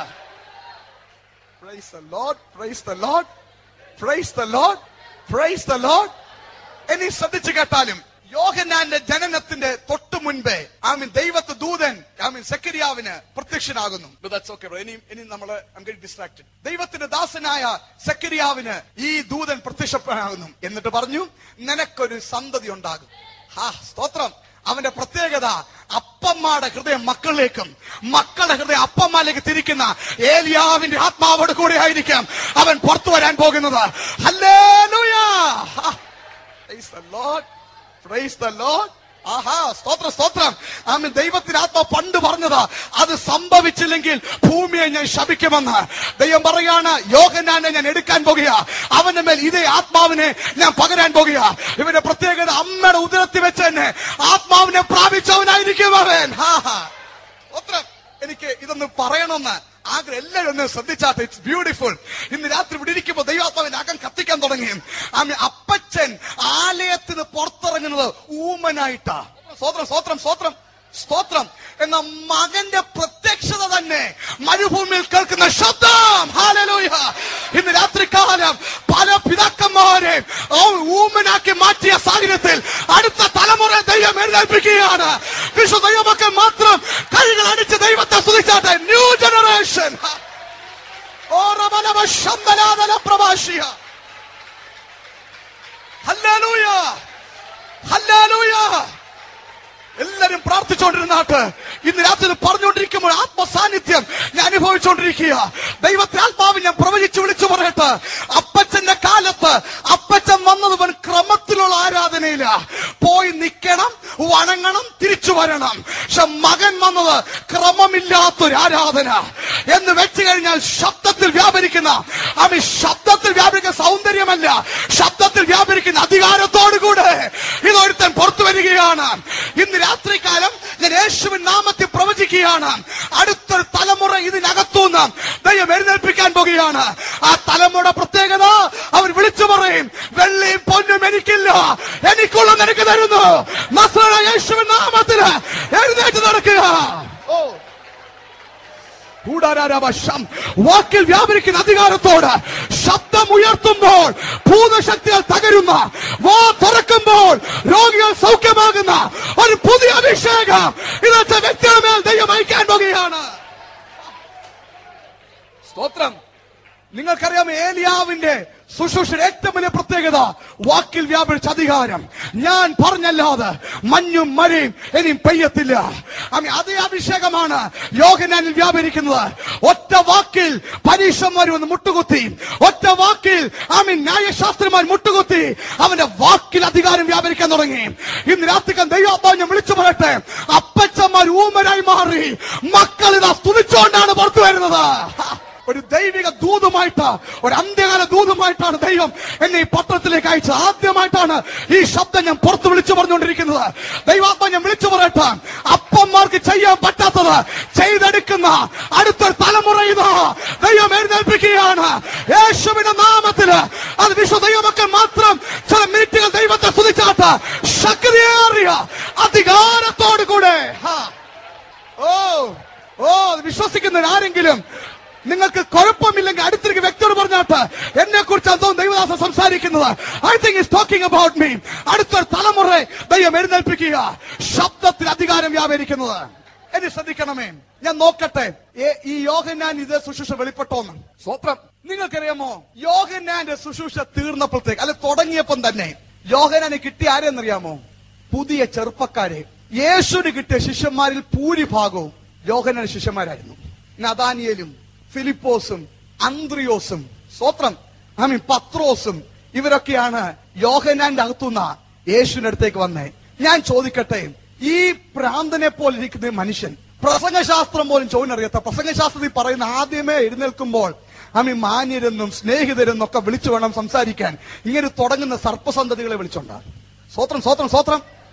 Praise the Lord, praise the Lord, praise the Lord, praise the Lord. ഇനി ശ്രദ്ധിച്ചു കേട്ടാലും യോഹന്നാന്റെ ജനനത്തിന്റെ തൊട്ടു മുൻപേ ഐ മീൻ ദൈവത്തെ ദൂതൻ ഐ മീൻ സെക്കരിയാവിന് പ്രത്യക്ഷനാകുന്നു But that's okay, bro. ഇനി ഇനി നമ്മള് I'm getting distracted. ദൈവത്തിന്റെ ദാസനായ സെക്കരിയാവിന് ഈ ദൂതൻ പ്രത്യക്ഷപ്പെടാകുന്നു എന്നിട്ട് പറഞ്ഞു നിനക്കൊരു സന്തതി ഉണ്ടാകും ഹാ സ്തോത്രം അവന്റെ പ്രത്യേകത അപ്പന്മാരുടെ ഹൃദയം മക്കളിലേക്കും മക്കളുടെ ഹൃദയം അപ്പന്മാരിലേക്ക് തിരിക്കുന്ന ഏലിയാവിന്റെ ആത്മാവോട് കൂടെ ആയിരിക്കാം അവൻ പുറത്തു വരാൻ പോകുന്നത് ഹല്ലേലൂയാ ഹാ. Praise the Lord. Praise the Lord. ആഹാ സ്തോത്രം സ്തോത്രം ആമൻ ദൈവത്തിന് ആത്മ പണ്ട് പറഞ്ഞത് അത് സംഭവിച്ചില്ലെങ്കിൽ ഭൂമിയെ ഞാൻ ശപിക്കുമെന്ന് ദൈവം പറയാണ് യോഹനാനെ ഞാൻ എടുക്കാൻ പോകുക അവന്റെ മേൽ ഇതേ ആത്മാവിനെ ഞാൻ പകരാൻ പോകുക ഇവന്റെ പ്രത്യേകത അമ്മയുടെ ഉദരത്തിൽ വെച്ച് തന്നെ ആത്മാവിനെ പ്രാപിച്ചവനായിരിക്കും അവൻ ഹാ ഹാ സ്തോത്രം എനിക്ക് ഇതൊന്ന് പറയണമെന്ന് ആഗ്രഹം എല്ലാവരും ഒന്ന് ശ്രദ്ധിച്ചാട്ടെ ഇറ്റ്സ് ബ്യൂട്ടിഫുൾ ഇന്ന് രാത്രി ഇവിടെ ഇരിക്കുമ്പോൾ ദൈവാത്മാവിന്റെ അകം കത്തിക്കാൻ തുടങ്ങി ആമി അപ്പച്ചൻ ആലയത്തിന് പുറത്തിറങ്ങുന്നത് ഊമനായിട്ടാ സ്വോത്രം സ്വോത്രം സ്വോത്രം സ്തോത്രം എന്ന മകന്റെ പ്രത്യക്ഷത തന്നെ മരുഭൂമിയിൽ കേൾക്കുന്ന ശബ്ദം ഹാലലൂയ ഇന്ന് രാത്രി കാലം പല പിതാക്കന്മാരെ ഊമനാക്കി മാറ്റിയ സാഹചര്യത്തിൽ അടുത്ത തലമുറ ദൈവം എഴുന്നേൽപ്പിക്കുകയാണ് വിശു ദൈവമക്കൾ മാത്രം കൈകൾ അടിച്ച് ദൈവത്തെ സ്തുതിച്ചാട്ടെ ന്യൂ ജനറേഷൻ പ്രഭാഷിയ ഹല്ലേലൂയ ഹല്ലേലൂയ എല്ലാരും പ്രാർത്ഥിച്ചുകൊണ്ടിരുന്നാട്ട് ഇന്ന് രാത്രി ഇത് പറഞ്ഞുകൊണ്ടിരിക്കുമ്പോൾ ആത്മസാന്നിധ്യം ഞാൻ അനുഭവിച്ചുകൊണ്ടിരിക്കുക ദൈവത്തെ ആത്മാവ് ഞാൻ പ്രവചിച്ചു വിളിച്ചു പറയട്ടെ അപ്പച്ചന്റെ കാലത്ത് അപ്പച്ചൻ വന്നത് ഇവൻ ക്രമത്തിലുള്ള ആരാധനയില്ല പോയി നിൽക്കണം വണങ്ങണം തിരിച്ചു വരണം പക്ഷെ മകൻ വന്നത് ക്രമമില്ലാത്തൊരു ആരാധന എന്ന് വെച്ചു കഴിഞ്ഞാൽ ശബ്ദത്തിൽ വ്യാപരിക്കുന്ന അവൻ ശബ്ദത്തിൽ വ്യാപരിക്കുന്ന സൗന്ദര്യമല്ല ശബ്ദത്തിൽ വ്യാപരിക്കുന്ന അധികാരത്തോടുകൂടെ ഇതൊരുത്തൻ പുറത്തു വരികയാണ് ഇന്ന് രാത്രികാലം ഞാൻ യേശുവിൻ നാമത്തിൽ പ്രവചിക്കുകയാണ് അടുത്തൊരു തലമുറ ഇതിനകത്തുനിന്ന് ദൈവം എഴുന്നേൽപ്പിക്കാൻ പോകുകയാണ് ആ തലമുറ പ്രത്യേകത അവർ വിളിച്ചു പറയും വെള്ളിയും പൊന്നും എനിക്കില്ല എനിക്കുള്ള നിനക്ക് തരുന്നു നസ്രന യേശുവിൻ നാമത്തിൽ എഴുന്നേറ്റ് നടക്കുക ഓ കൂടാരാരാവശം വാക്കിൽ വ്യാപരിക്കുന്ന അധികാരത്തോട് ശബ്ദം ഉയർത്തുമ്പോൾ ഭൂതശക്തികൾ തകരുന്ന വാ തുറക്കുമ്പോൾ രോഗികൾ സൗഖ്യമാകുന്ന ഒരു പുതിയ അഭിഷേകം ഇന്നത്തെ വ്യക്തിയുടെ മേൽ ദൈവം അയക്കാൻ പോകുകയാണ് സ്തോത്രം നിങ്ങൾക്കറിയാം ഏലിയാവിന്റെ ശുശ്രൂഷയുടെ ഏറ്റവും വലിയ പ്രത്യേകത വാക്കിൽ വ്യാപരിച്ച അധികാരം ഞാൻ പറഞ്ഞല്ലാതെ മഞ്ഞും മഴയും ഇനിയും പെയ്യത്തില്ല ആമീൻ, അതേ അഭിഷേകമാണ് യോഗനാനിൽ വ്യാപരിക്കുന്നത് ഒറ്റ വാക്കിൽ പരീക്ഷന്മാർ വന്ന് മുട്ടുകുത്തി ഒറ്റ വാക്കിൽ ആമീൻ ന്യായശാസ്ത്രന്മാർ മുട്ടുകുത്തി അവന്റെ വാക്കിൽ അധികാരം വ്യാപരിക്കാൻ തുടങ്ങി ഇന്ന് രാത്രിക്കാൻ ദൈവാത്മാവ് ഞാൻ വിളിച്ചു പറയട്ടെ അപ്പച്ചന്മാർ ഊമരായി മാറി മക്കൾ ഇതാ സ്തുതിച്ചുകൊണ്ടാണ് പുറത്തു വരുന്നത് ഒരു ദൈവിക ദൂതുമായിട്ട് ഒരു അന്ത്യകാല ദൂതുമായിട്ടാണ് ദൈവം എന്നെ ഈ പത്രത്തിലേക്ക് അയച്ചത് ആദ്യമായിട്ടാണ് ഈ ശബ്ദം ഞാൻ പുറത്ത് വിളിച്ചു പറഞ്ഞുകൊണ്ടിരിക്കുന്നത് ദൈവാത്മ ഞാൻ വിളിച്ചു പറയട്ടെ അപ്പന്മാർക്ക് ചെയ്യാൻ പറ്റാത്തത് ചെയ്തെടുക്കുന്ന അടുത്തൊരു തലമുറ ഇതാ ദൈവം എഴുന്നേൽപ്പിക്കുകയാണ് യേശുവിന്റെ നാമത്തില് അത് വിശ്വ ദൈവമക്കൾ മാത്രം ചില മിനിറ്റുകൾ ദൈവത്തെ സ്തുതിച്ചാട്ട് ശക്തിയേറിയ അധികാരത്തോടു കൂടെ ഹാ. ഓ ഓ അത് വിശ്വസിക്കുന്ന ആരെങ്കിലും നിങ്ങൾക്ക് കുഴപ്പമില്ലെങ്കിൽ അടുത്തിരിക്കുന്ന വ്യക്തിയോട് പറഞ്ഞാട്ട് എന്നെ കുറിച്ച് എന്തോ ദൈവദാസ സംസാരിക്കുന്നത് I think is talking about me അടുത്തൊരു തലമുറ ദൈവം എഴുന്നേൽപ്പിക്കുക ശബ്ദത്തിൽ അധികാരം വ്യാപരിക്കുന്നത് എന്നെ ശ്രദ്ധിക്കണമേ ഞാൻ നോക്കട്ടെ ഏ- ഈ യോഹന്നാൻ ഇത് ശുശ്രൂഷ വെളിപ്പെട്ടോന്ന് സ്വത്രം നിങ്ങൾക്കറിയാമോ യോഹന്നാന്റെ ശുശ്രൂഷ തീർന്നപ്പോഴത്തേക്ക് അല്ലെ തുടങ്ങിയപ്പം തന്നെ യോഹനാന് കിട്ടിയ ആരെന്നറിയാമോ പുതിയ ചെറുപ്പക്കാരെ യേശുവിന് കിട്ടിയ ശിഷ്യന്മാരിൽ ഭൂരിഭാഗവും യോഹനാൻ ശിഷ്യന്മാരായിരുന്നു നദാനിയലും ഫിലിപ്പോസും അന്ത്രിയോസും സ്വത്രം ഐ മീൻ പത്രോസും ഇവരൊക്കെയാണ് യോഹനാന്റെ അകത്തുനിന്ന് യേശുവിന്റെ അടുത്തേക്ക് വന്നേ ഞാൻ ചോദിക്കട്ടെ ഈ പ്രാന്തനെ പോലെ ഇരിക്കുന്ന ഈ മനുഷ്യൻ പ്രസംഗശാസ്ത്രം പോലും ചോദിനറിയാത്ത പ്രസംഗശാസ്ത്രത്തിൽ പറയുന്ന ആദ്യമേ എഴുന്നേൽക്കുമ്പോൾ അമ്മി മാന്യരെന്നും സ്നേഹിതരെന്നും ഒക്കെ വിളിച്ചു വേണം സംസാരിക്കാൻ ഇങ്ങനെ തുടങ്ങുന്ന സർപ്പസന്തതികളെ വിളിച്ചോണ്ടാ സ്വത്രം സ്വത്രം സ്വത്രം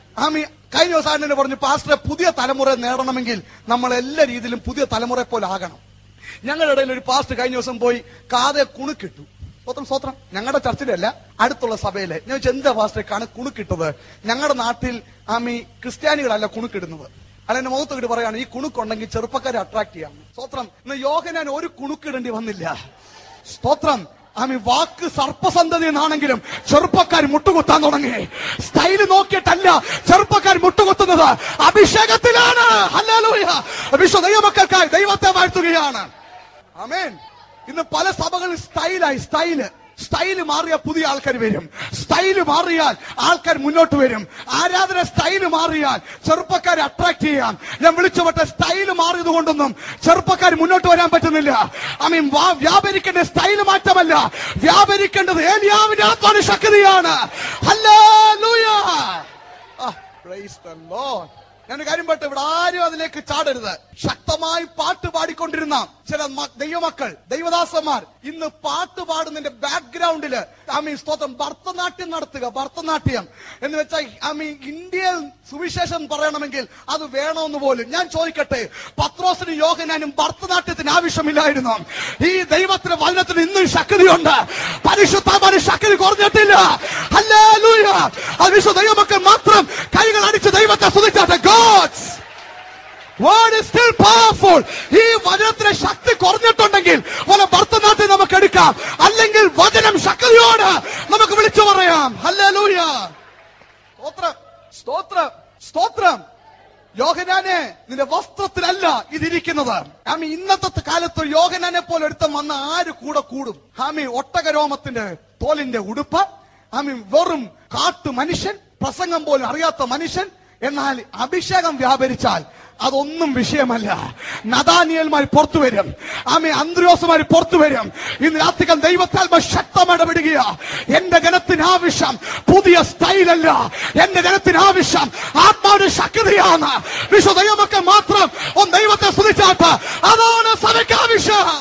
ആമി കഴിഞ്ഞ ദിവസം എന്നെ പറഞ്ഞു പാസ്റ്ററെ പുതിയ തലമുറ നേടണമെങ്കിൽ നമ്മൾ എല്ലാ രീതിയിലും പുതിയ തലമുറയെ പോലെ ആകണം ഞങ്ങളുടെ ഇടയിൽ ഒരു പാസ്റ്റ് കഴിഞ്ഞ ദിവസം പോയി കാതെ കുണുക്കിട്ടു സ്വത്രം സ്വത്രം ഞങ്ങളുടെ ചർച്ചിലല്ല അടുത്തുള്ള സഭയിലെ ഞാൻ ചോദിച്ചു എന്താ പാസ്റ്ററെ കാണു കുണുക്കിട്ടത് ഞങ്ങളുടെ നാട്ടിൽ ആമി ക്രിസ്ത്യാനികളല്ല കുണുക്കിടുന്നത് അല്ല എന്റെ മുഖത്ത് കിട്ടി പറയാണ് ഈ കുണുക്കുണ്ടെങ്കിൽ ചെറുപ്പക്കാരെ അട്രാക്ട് ചെയ്യാം സ്തോത്രം ഇന്ന് യോഗ ഞാൻ ഒരു കുണുക്കിടേണ്ടി വന്നില്ല സ്തോത്രം ആമി വാക്ക് സർപ്പസന്തതി എന്നാണെങ്കിലും ചെറുപ്പക്കാർ മുട്ടുകുത്താൻ തുടങ്ങി സ്റ്റൈല് നോക്കിയിട്ടല്ല ചെറുപ്പക്കാർ മുട്ടുകുത്തുന്നത് അഭിഷേകത്തിലാണ് ഹല്ലേലൂയ വിശ്വ ദൈവമക്കൾക്കായി ദൈവത്തെ വാഴ്ത്തുകയാണ് ആമേൻ ഇന്ന് പല സഭകളിൽ സ്റ്റൈലായി സ്റ്റൈല് സ്റ്റൈല് മാറിയ പുതിയ ആൾക്കാർ വരും സ്റ്റൈല് മാറിയാൽ ആൾക്കാർ മുന്നോട്ട് വരും ആരാധന സ്റ്റൈല് മാറിയാൽ ചെറുപ്പക്കാരെ അട്രാക്ട് ചെയ്യാം ഞാൻ വിളിച്ചു പറ്റ സ്റ്റൈല് മാറിയത് കൊണ്ടൊന്നും ചെറുപ്പക്കാർ മുന്നോട്ട് വരാൻ പറ്റുന്നില്ല ഐ മീൻ വ്യാപരിക്കേണ്ട സ്റ്റൈല് മാറ്റമല്ല വ്യാപരിക്കേണ്ടത് ഏലിയാവിന്റെ ആത്മാവിന്റെ ശക്തിയാണ് ഹല്ലേലൂയ Ah, praise the Lord. ഞാൻ കാര്യം പറട്ടെ ഇവിടെ ആരും അതിലേക്ക് ചാടരുത് ശക്തമായി പാട്ട് പാടിക്കൊണ്ടിരുന്ന ചില മ- ദൈവമക്കൾ ദൈവദാസന്മാർ ഇന്ന് പാട്ട് പാടുന്നതിന്റെ ബാക്ക്ഗ്രൗണ്ടില് ആമീൻ സ്തോത്രം ഭരതനാട്യം നടത്തുക ഭരതനാട്യം എന്ന് വെച്ചാൽ ആമീൻ ഇന്ത്യയിൽ സുവിശേഷം പറയണമെങ്കിൽ അത് വേണമെന്ന് പോലും ഞാൻ ചോദിക്കട്ടെ പത്രോസിനും യോഗനാനും ഭരതനാട്യത്തിന് ആവശ്യമില്ലായിരുന്നു ഈ ദൈവത്തിന്റെ വചനത്തിന് ഇന്നും ശക്തിയുണ്ട് പരിശുദ്ധമായ ശക്തി കുറഞ്ഞിട്ടില്ല ഹല്ലേലൂയ അത് വിശ്വ ദൈവമക്കൾ മാത്രം കൈകൾ അടിച്ച് ദൈവത്തെ സ്തുതിച്ചാട്ടെ God's word is still powerful ഈ വചനത്തിന് ശക്തി കുറഞ്ഞിട്ടുണ്ടെങ്കിൽ പല ഭർത്തനാട്ടിൽ നമുക്ക് എടുക്കാം അല്ലെങ്കിൽ വചനം ശക്തിയോട് നമുക്ക് വിളിച്ചു പറയാം ഹല്ലേലൂയ സ്തോത്രം സ്തോത്രം സ്തോത്രം യോഹനാനെ നിന്റെ വസ്ത്രത്തിലല്ല ഇതിരിക്കുന്നത് ആമി ഇന്നത്തെ കാലത്ത് ഒരു യോഹനാനെ പോലെ ഒരുത്തം വന്ന ആര് കൂടെ കൂടും ആമി ഒട്ടകരോമത്തിന്റെ തോലിന്റെ ഉടുപ്പ് ആമി വെറും കാട്ടു മനുഷ്യൻ പ്രസംഗം പോലും അറിയാത്ത മനുഷ്യൻ എന്നാൽ അഭിഷേകം വ്യാപരിച്ചാൽ അതൊന്നും വിഷയമല്ല നദാനിയൽമാർ പുറത്തു വരും ആമി അന്ത്രോസുമാർ പുറത്തു വരും ഇന്ന് രാത്രികൾ ദൈവത്താൽ ശക്തമിടപെടുക എന്റെ ജനത്തിന് ആവശ്യം പുതിയ സ്റ്റൈലല്ല എന്റെ ജനത്തിന് ആവശ്യം ആത്മാവിന്റെ ശക്തിയാണ് വിശ്വ ദൈവമൊക്കെ മാത്രം ഒന്ന് ദൈവത്തെ സ്തുതിച്ചാട്ട് അതാണ് സഭയ്ക്ക് ആവശ്യം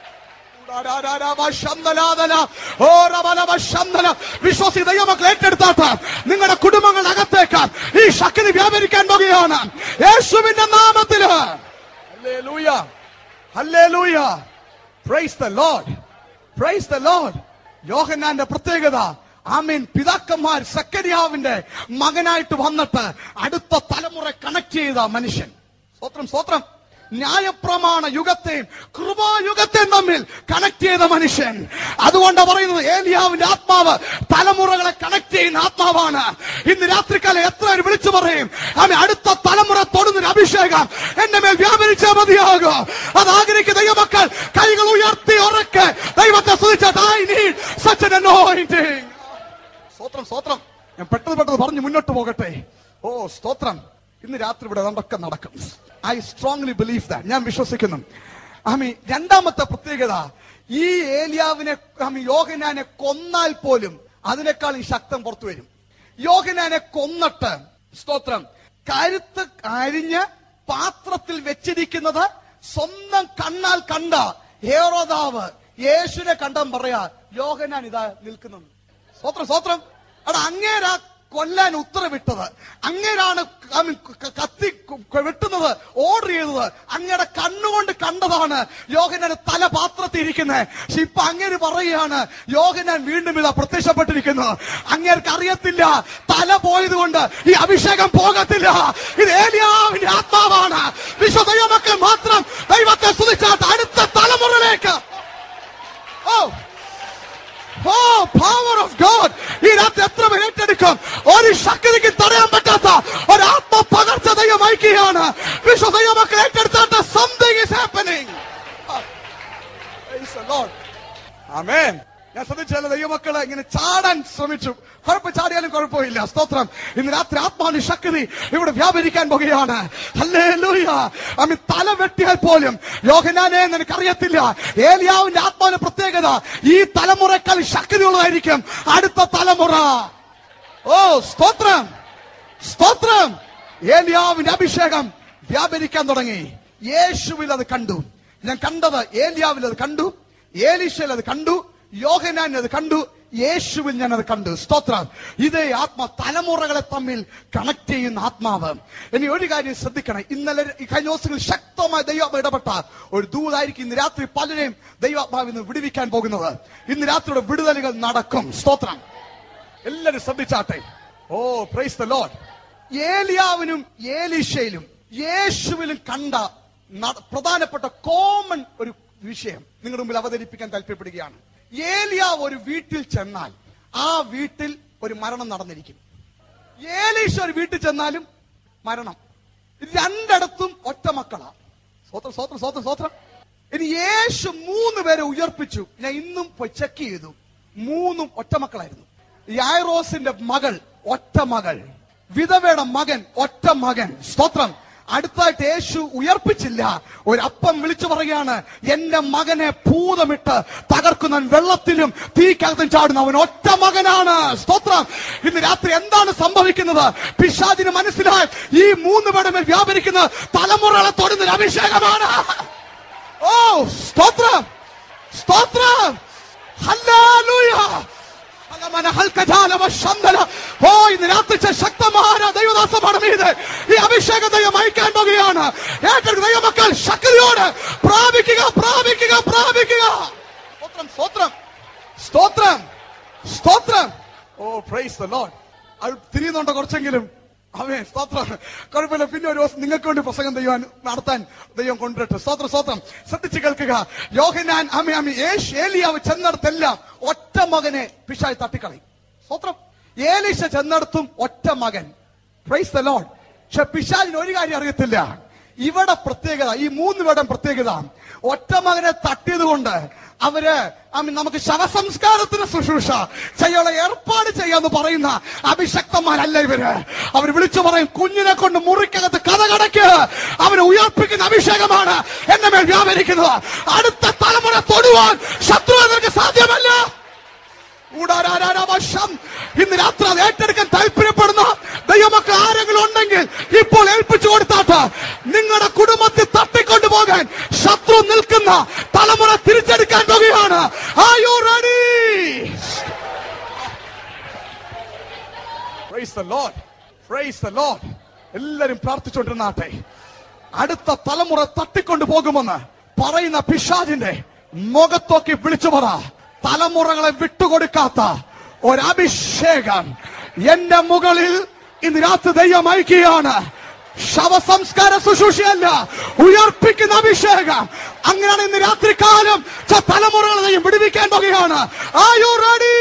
വിശ്വാസി ദൈവമക്കൾ ഏറ്റെടുത്താട്ട് നിങ്ങളുടെ കുടുംബങ്ങളുടെ അകത്തേക്ക് ഈ ശക്തി വ്യാപരിക്കാൻ പോകുകയാണ് യേശുവിന്റെ നാമത്തില് ഹല്ലേലൂയ ഹല്ലേലൂയ praise the Lord praise the Lord യോഹന്നാന്റെ പ്രത്യേകത ആമീൻ പിതാക്കന്മാർ സക്കരിയാവിന്റെ മകനായിട്ട് വന്നിട്ട് അടുത്ത തലമുറ കണക്ട് ചെയ്ത മനുഷ്യൻ സ്വത്രം സ്വത്രം ന്യായപ്രമാണ യുഗത്തെയും കൃപായുഗത്തെയും തമ്മിൽ കണക്ട് ചെയ്ത മനുഷ്യൻ അതുകൊണ്ട് പറയുന്നത് ഏലിയാവിന്റെ ആത്മാവ് തലമുറകളെ കണക്ട് ചെയ്യുന്ന ആത്മാവാണ് ഇന്ന് രാത്രിക്കാലം എത്ര പേര് വിളിച്ചു പറയും ആമി അടുത്ത തലമുറ തൊടുന്നൊരു അഭിഷേകം എന്റെ മേൽ വ്യാപരിച്ചാൽ മതിയാകും അത് ആഗ്രഹിക്കുന്ന ദൈവമക്കൾ കൈകൾ ഉയർത്തി ഉറക്കെ ദൈവത്തെ സ്തുതിച്ചാട്ട് I need such an anointing സ്തോത്രം സ്തോത്രം ഞാൻ പെട്ടെന്ന് പെട്ടെന്ന് പറഞ്ഞു മുന്നോട്ട് പോകട്ടെ ഓ സ്തോത്രം ഇന്ന് രാത്രി ഇവിടെ അതൊക്കെ നടക്കും ഐ സ്ട്രോങ്ലി ബിലീവ് ദാറ്റ് ഞാൻ വിശ്വസിക്കുന്നു ആമി രണ്ടാമത്തെ പ്രത്യേകത ഈ ഏലിയാവിനെ ആമി യോഹനാനെ കൊന്നാൽ പോലും അതിനേക്കാൾ ഈ ശക്തം പുറത്തു വരും യോഹനാനെ കൊന്നിട്ട് സ്തോത്രം കരുത്ത് അരിഞ്ഞ് പാത്രത്തിൽ വെച്ചിരിക്കുന്നത് സ്വന്തം കണ്ണാൽ കണ്ട ഹേറോദാവ് യേശുവിനെ കണ്ടാൻ പറയാ യോഹനാൻ ഇതാ നിൽക്കുന്നു സ്വത്രം സ്വത്രം അവിടെ അങ്ങേരാ കൊല്ലാൻ ഉത്തരവിട്ടത് അങ്ങേരാണ് I mean, ക- കത്തി ക- വെട്ടുന്നത് ഓർഡർ ചെയ്തത് അങ്ങയുടെ കണ്ണുകൊണ്ട് കണ്ടതാണ് യോഹനാന് തല പാത്രത്തിൽ ഇരിക്കുന്നത് പക്ഷെ ഇപ്പൊ അങ്ങേര് പറയുകയാണ് യോഹനാൻ വീണ്ടും ഇതാ പ്രത്യക്ഷപ്പെട്ടിരിക്കുന്നു അങ്ങേർക്ക് അറിയത്തില്ല തല പോയത് കൊണ്ട് ഈ അഭിഷേകം പോകത്തില്ല ഇത് ഏലിയാവിന്റെ ആത്മാവാണ് വിശ്വ ദൈവമക്കൾ മാത്രം ദൈവത്തെ സ്തുതിച്ചാട്ട് അടുത്ത തലമുറയിലേക്ക് oh oh power of God ഈ രാത്രി എത്ര പേര് ഏറ്റെടുക്കും ഒരു ശക്തിക്ക് തടയാൻ പറ്റാത്ത ഒരു ആത്മ പകർച്ച ദൈവം അയക്കുകയാണ് വിശ്വ ദൈവമക്കൾ ഏറ്റെടുത്താട്ട് സംതിങ് ഇസ് ഹാപ്പനിങ് ആമേൻ ഞാൻ ശ്രദ്ധിച്ചാൽ ദൈവമക്കളെ ഇങ്ങനെ ചാടാൻ ശ്രമിച്ചു കുഴപ്പം ചാടിയാലും കുഴപ്പമില്ല സ്തോത്രം ഇന്ന് രാത്രി ആത്മാവിന്റെ ശക്തി ഇവിടെ വ്യാപരിക്കാൻ പോകുകയാണ് ഹല്ലേലൂയ അമ്മ തല വെട്ടിയാൽ പോലും യോഹനാനെ നിനക്കറിയത്തില്ല ഏലിയാവിന്റെ ആത്മാവിന്റെ പ്രത്യേകത ഈ തലമുറക്കാൾ ശക്തിയുള്ളതായിരിക്കും അടുത്ത തലമുറ ഓ സ്തോത്രം സ്തോത്രം ഏലിയാവിന്റെ അഭിഷേകം വ്യാപരിക്കാൻ തുടങ്ങി യേശുവിൽ അത് കണ്ടു ഞാൻ കണ്ടത് ഏലിയാവിൽ അത് കണ്ടു ഏലീശയിൽ അത് കണ്ടു യോഹനാൻ അത് കണ്ടു യേശുവിൽ ഞാൻ അത് കണ്ടു സ്തോത്രം ഇതേ ആത്മ തലമുറകളെ തമ്മിൽ കണക്ട് ചെയ്യുന്ന ആത്മാവ് ഇനി ഒരു കാര്യം ശ്രദ്ധിക്കണം ഇന്നലെ ഈ കഴിഞ്ഞ ദിവസങ്ങളിൽ ശക്തമായി ദൈവം ഇടപെട്ട ഒരു ദൂതായിരിക്കും ഇന്ന് രാത്രി പലരെയും ദൈവാത്മാവിൽ നിന്ന് വിടുവിക്കാൻ പോകുന്നത് ഇന്ന് രാത്രിയുടെ വിടുതലുകൾ നടക്കും സ്തോത്രം എല്ലാരും ശ്രദ്ധിച്ചാട്ടെ ഓ പ്രൈസ് ദ ലോഡ് ഏലിയാവിനും ഏലീഷയിലും യേശുവിലും കണ്ട ന- പ്രധാനപ്പെട്ട കോമൺ ഒരു വിഷയം നിങ്ങളുടെ മുമ്പിൽ അവതരിപ്പിക്കാൻ താല്പര്യപ്പെടുകയാണ് ഏലിയാവ് ഒരു വീട്ടിൽ ചെന്നാൽ ആ വീട്ടിൽ ഒരു മരണം നടന്നിരിക്കും ഏലീഷ ഒരു വീട്ടിൽ ചെന്നാലും മരണം രണ്ടിടത്തും ഒറ്റ മക്കളാ സ്വത്രം സ്വത്രം സ്വത്രം സ്വത്രം ഇനി യേശു മൂന്ന് പേരെ ഉയർപ്പിച്ചു ഞാൻ ഇന്നും പോയി ചെക്ക് ചെയ്തു മൂന്നും ഒറ്റ മക്കളായിരുന്നു യായറോസിന്റെ മകൾ ഒറ്റ മകൾ വിധവയുടെ മകൻ ഒറ്റ മകൻ സ്തോത്രം അടുത്തായിട്ട് യേശു ഉയർപ്പിച്ചില്ല ഒരു അപ്പം വിളിച്ചു പറയാണ് എന്റെ മകനെ ഭൂതമിട്ട് തകർക്കുന്ന വെള്ളത്തിലും തീക്കകത്തും ചാടുന്ന അവൻ ഒറ്റ മകനാണ് സ്തോത്രം ഇന്ന് രാത്രി എന്താണ് സംഭവിക്കുന്നത് പിശാദിന് മനസ്സിലായി ഈ മൂന്ന് പേരുടെ മേൽ വ്യാപരിക്കുന്ന തലമുറകളെ തൊടുന്ന ഒരു അഭിഷേകമാണ് ഓ സ്തോത്രം സ്തോത്രം ഹല്ലേലൂയ അലമന ഹൽക്കജാലമ ശന്തല. ഓ ഇന്ന് രാത്രി ചില ശക്തമായ ദൈവദാസമാണ് മീത് ഈ അഭിഷേക ദൈവം അയക്കാൻ പോകുകയാണ് ഏറ്റെടുക്കുന്ന ദൈവമക്കൾ ശക്തിയോട് പ്രാപിക്കുക പ്രാപിക്കുക പ്രാപിക്കുക സ്തോത്രം സ്തോത്രം സ്തോത്രം സ്തോത്രം ഓ പ്രൈസ് ദ ലോർഡ് അത് തിരിയുന്നുണ്ടോ കുറച്ചെങ്കിലും അവേ സ്തോത്രം കുഴപ്പമില്ല പിന്നെ ഒരു ദിവസം നിങ്ങൾക്ക് വേണ്ടി പ്രസംഗം ചെയ്യുവാൻ നടത്താൻ ദൈവം കൊണ്ടുവരട്ടെ സ്തോത്രം സ്തോത്രം ശ്രദ്ധിച്ച് കേൾക്കുക യോഹനാൻ അമ്മ അമ്മ യേശ് ഏലിയാവ് ചെന്നിടത്തെല്ലാം ഒറ്റ മകനെ പിശായി തട്ടിക്കളയും സ്തോത്രം ഏലീശ ചെന്നിടത്തും ഒറ്റ മകൻ പ്രൈസ് ദ ലോഡ് പക്ഷെ പിശാലിന് ഒരു കാര്യം അറിയത്തില്ല ഇവിടെ പ്രത്യേകത ഈ മൂന്ന് പേരുടെ പ്രത്യേകത ഒറ്റ മകനെ തട്ടിയത് കൊണ്ട് അവര് I mean, നമുക്ക് ശവസംസ്കാരത്തിന് ശുശ്രൂഷ ചെയ്യാനുള്ള ഏർപ്പാട് ചെയ്യാന്ന് പറയുന്ന അഭിഷക്തന്മാരല്ല ഇവര് അവർ വിളിച്ചു പറയും കുഞ്ഞിനെ കൊണ്ട് മുറിക്കകത്ത് കഥ കടക്ക് അവരെ ഉയർപ്പിക്കുന്ന അഭിഷേകമാണ് എന്റെ മേൽ വ്യാപരിക്കുന്നത് അടുത്ത തലമുറ തൊടുവാൻ ശത്രു നിനക്ക് സാധ്യമല്ല ഊടാരാരാരാവശം. ഇന്ന് രാത്രി അത് ഏറ്റെടുക്കാൻ താല്പര്യപ്പെടുന്ന ദൈവമക്കൾ ആരെങ്കിലും ഉണ്ടെങ്കിൽ ഇപ്പോൾ ഏൽപ്പിച്ചു കൊടുത്താട്ട് നിങ്ങളുടെ കുടുംബത്തിൽ തട്ടിക്കൊണ്ടു പോകാൻ ശത്രു നിൽക്കുന്ന തലമുറ തിരിച്ചെടുക്കാൻ പോകുകയാണ് Are you ready? Praise the Lord. Praise the Lord. എല്ലാരും പ്രാർത്ഥിച്ചുകൊണ്ടിരുന്നാട്ടെ അടുത്ത തലമുറ തട്ടിക്കൊണ്ടു പോകുമെന്ന് പറയുന്ന പിശാജിന്റെ മുഖത്തൊക്കെ വിളിച്ചു പറ തലമുറകളെ വിട്ടുകൊടുക്കാത്ത ഒരഭിഷേകം എന്റെ മുകളിൽ ഇന്ന് രാത്രി ദൈവം അയക്കുകയാണ് ശവസംസ്കാര ശുശ്രൂഷയല്ല ഉയർപ്പിക്കുന്ന അഭിഷേകം അങ്ങനെയാണ് ഇന്ന് രാത്രി കാലം ചില തലമുറകളെ ദൈവം വിടുവിക്കാൻ പോകുകയാണ് Are you ready?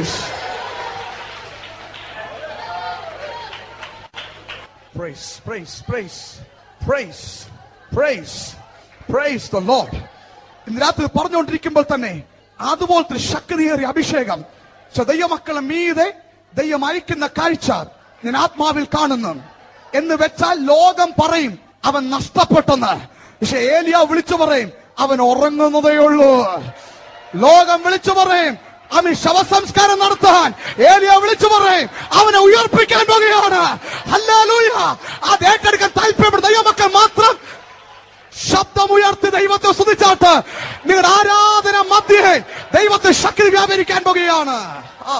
Praise, praise, praise, praise, praise, praise the Lord. ഇന്ന് രാത്രി പറഞ്ഞുകൊണ്ടിരിക്കുമ്പോൾ തന്നെ അതുപോലത്തെ ഒരു ശക്തിയേറിയ അഭിഷേകം പക്ഷെ ദൈവമക്കളെ മീതെ ദൈവം അയക്കുന്ന കാഴ്ച ഞാൻ ആത്മാവിൽ കാണുന്നു എന്ന് വെച്ചാൽ ലോകം പറയും അവൻ നഷ്ടപ്പെട്ടെന്ന് പക്ഷെ ഏലിയ വിളിച്ചു പറയും അവൻ ഉറങ്ങുന്നതേ ഉള്ളൂ ലോകം വിളിച്ചു പറയും അവൻ ശവസംസ്കാരം നടത്താൻ ഏലിയ വിളിച്ചു പറയും അവനെ ഉയർപ്പിക്കാൻ പോകുകയാണ് ഹല്ലേലൂയ അത് ഏറ്റെടുക്കാൻ താല്പര്യപ്പെടുന്ന ദൈവമക്കൾ മാത്രം ശബ്ദമുയർത്തി ദൈവത്തെ സ്തുതിച്ചാട്ട് നിങ്ങളുടെ ആരാധന മധ്യേ ദൈവത്തെ ശക്തി വ്യാപരിക്കാൻ പോകുകയാണ് ആ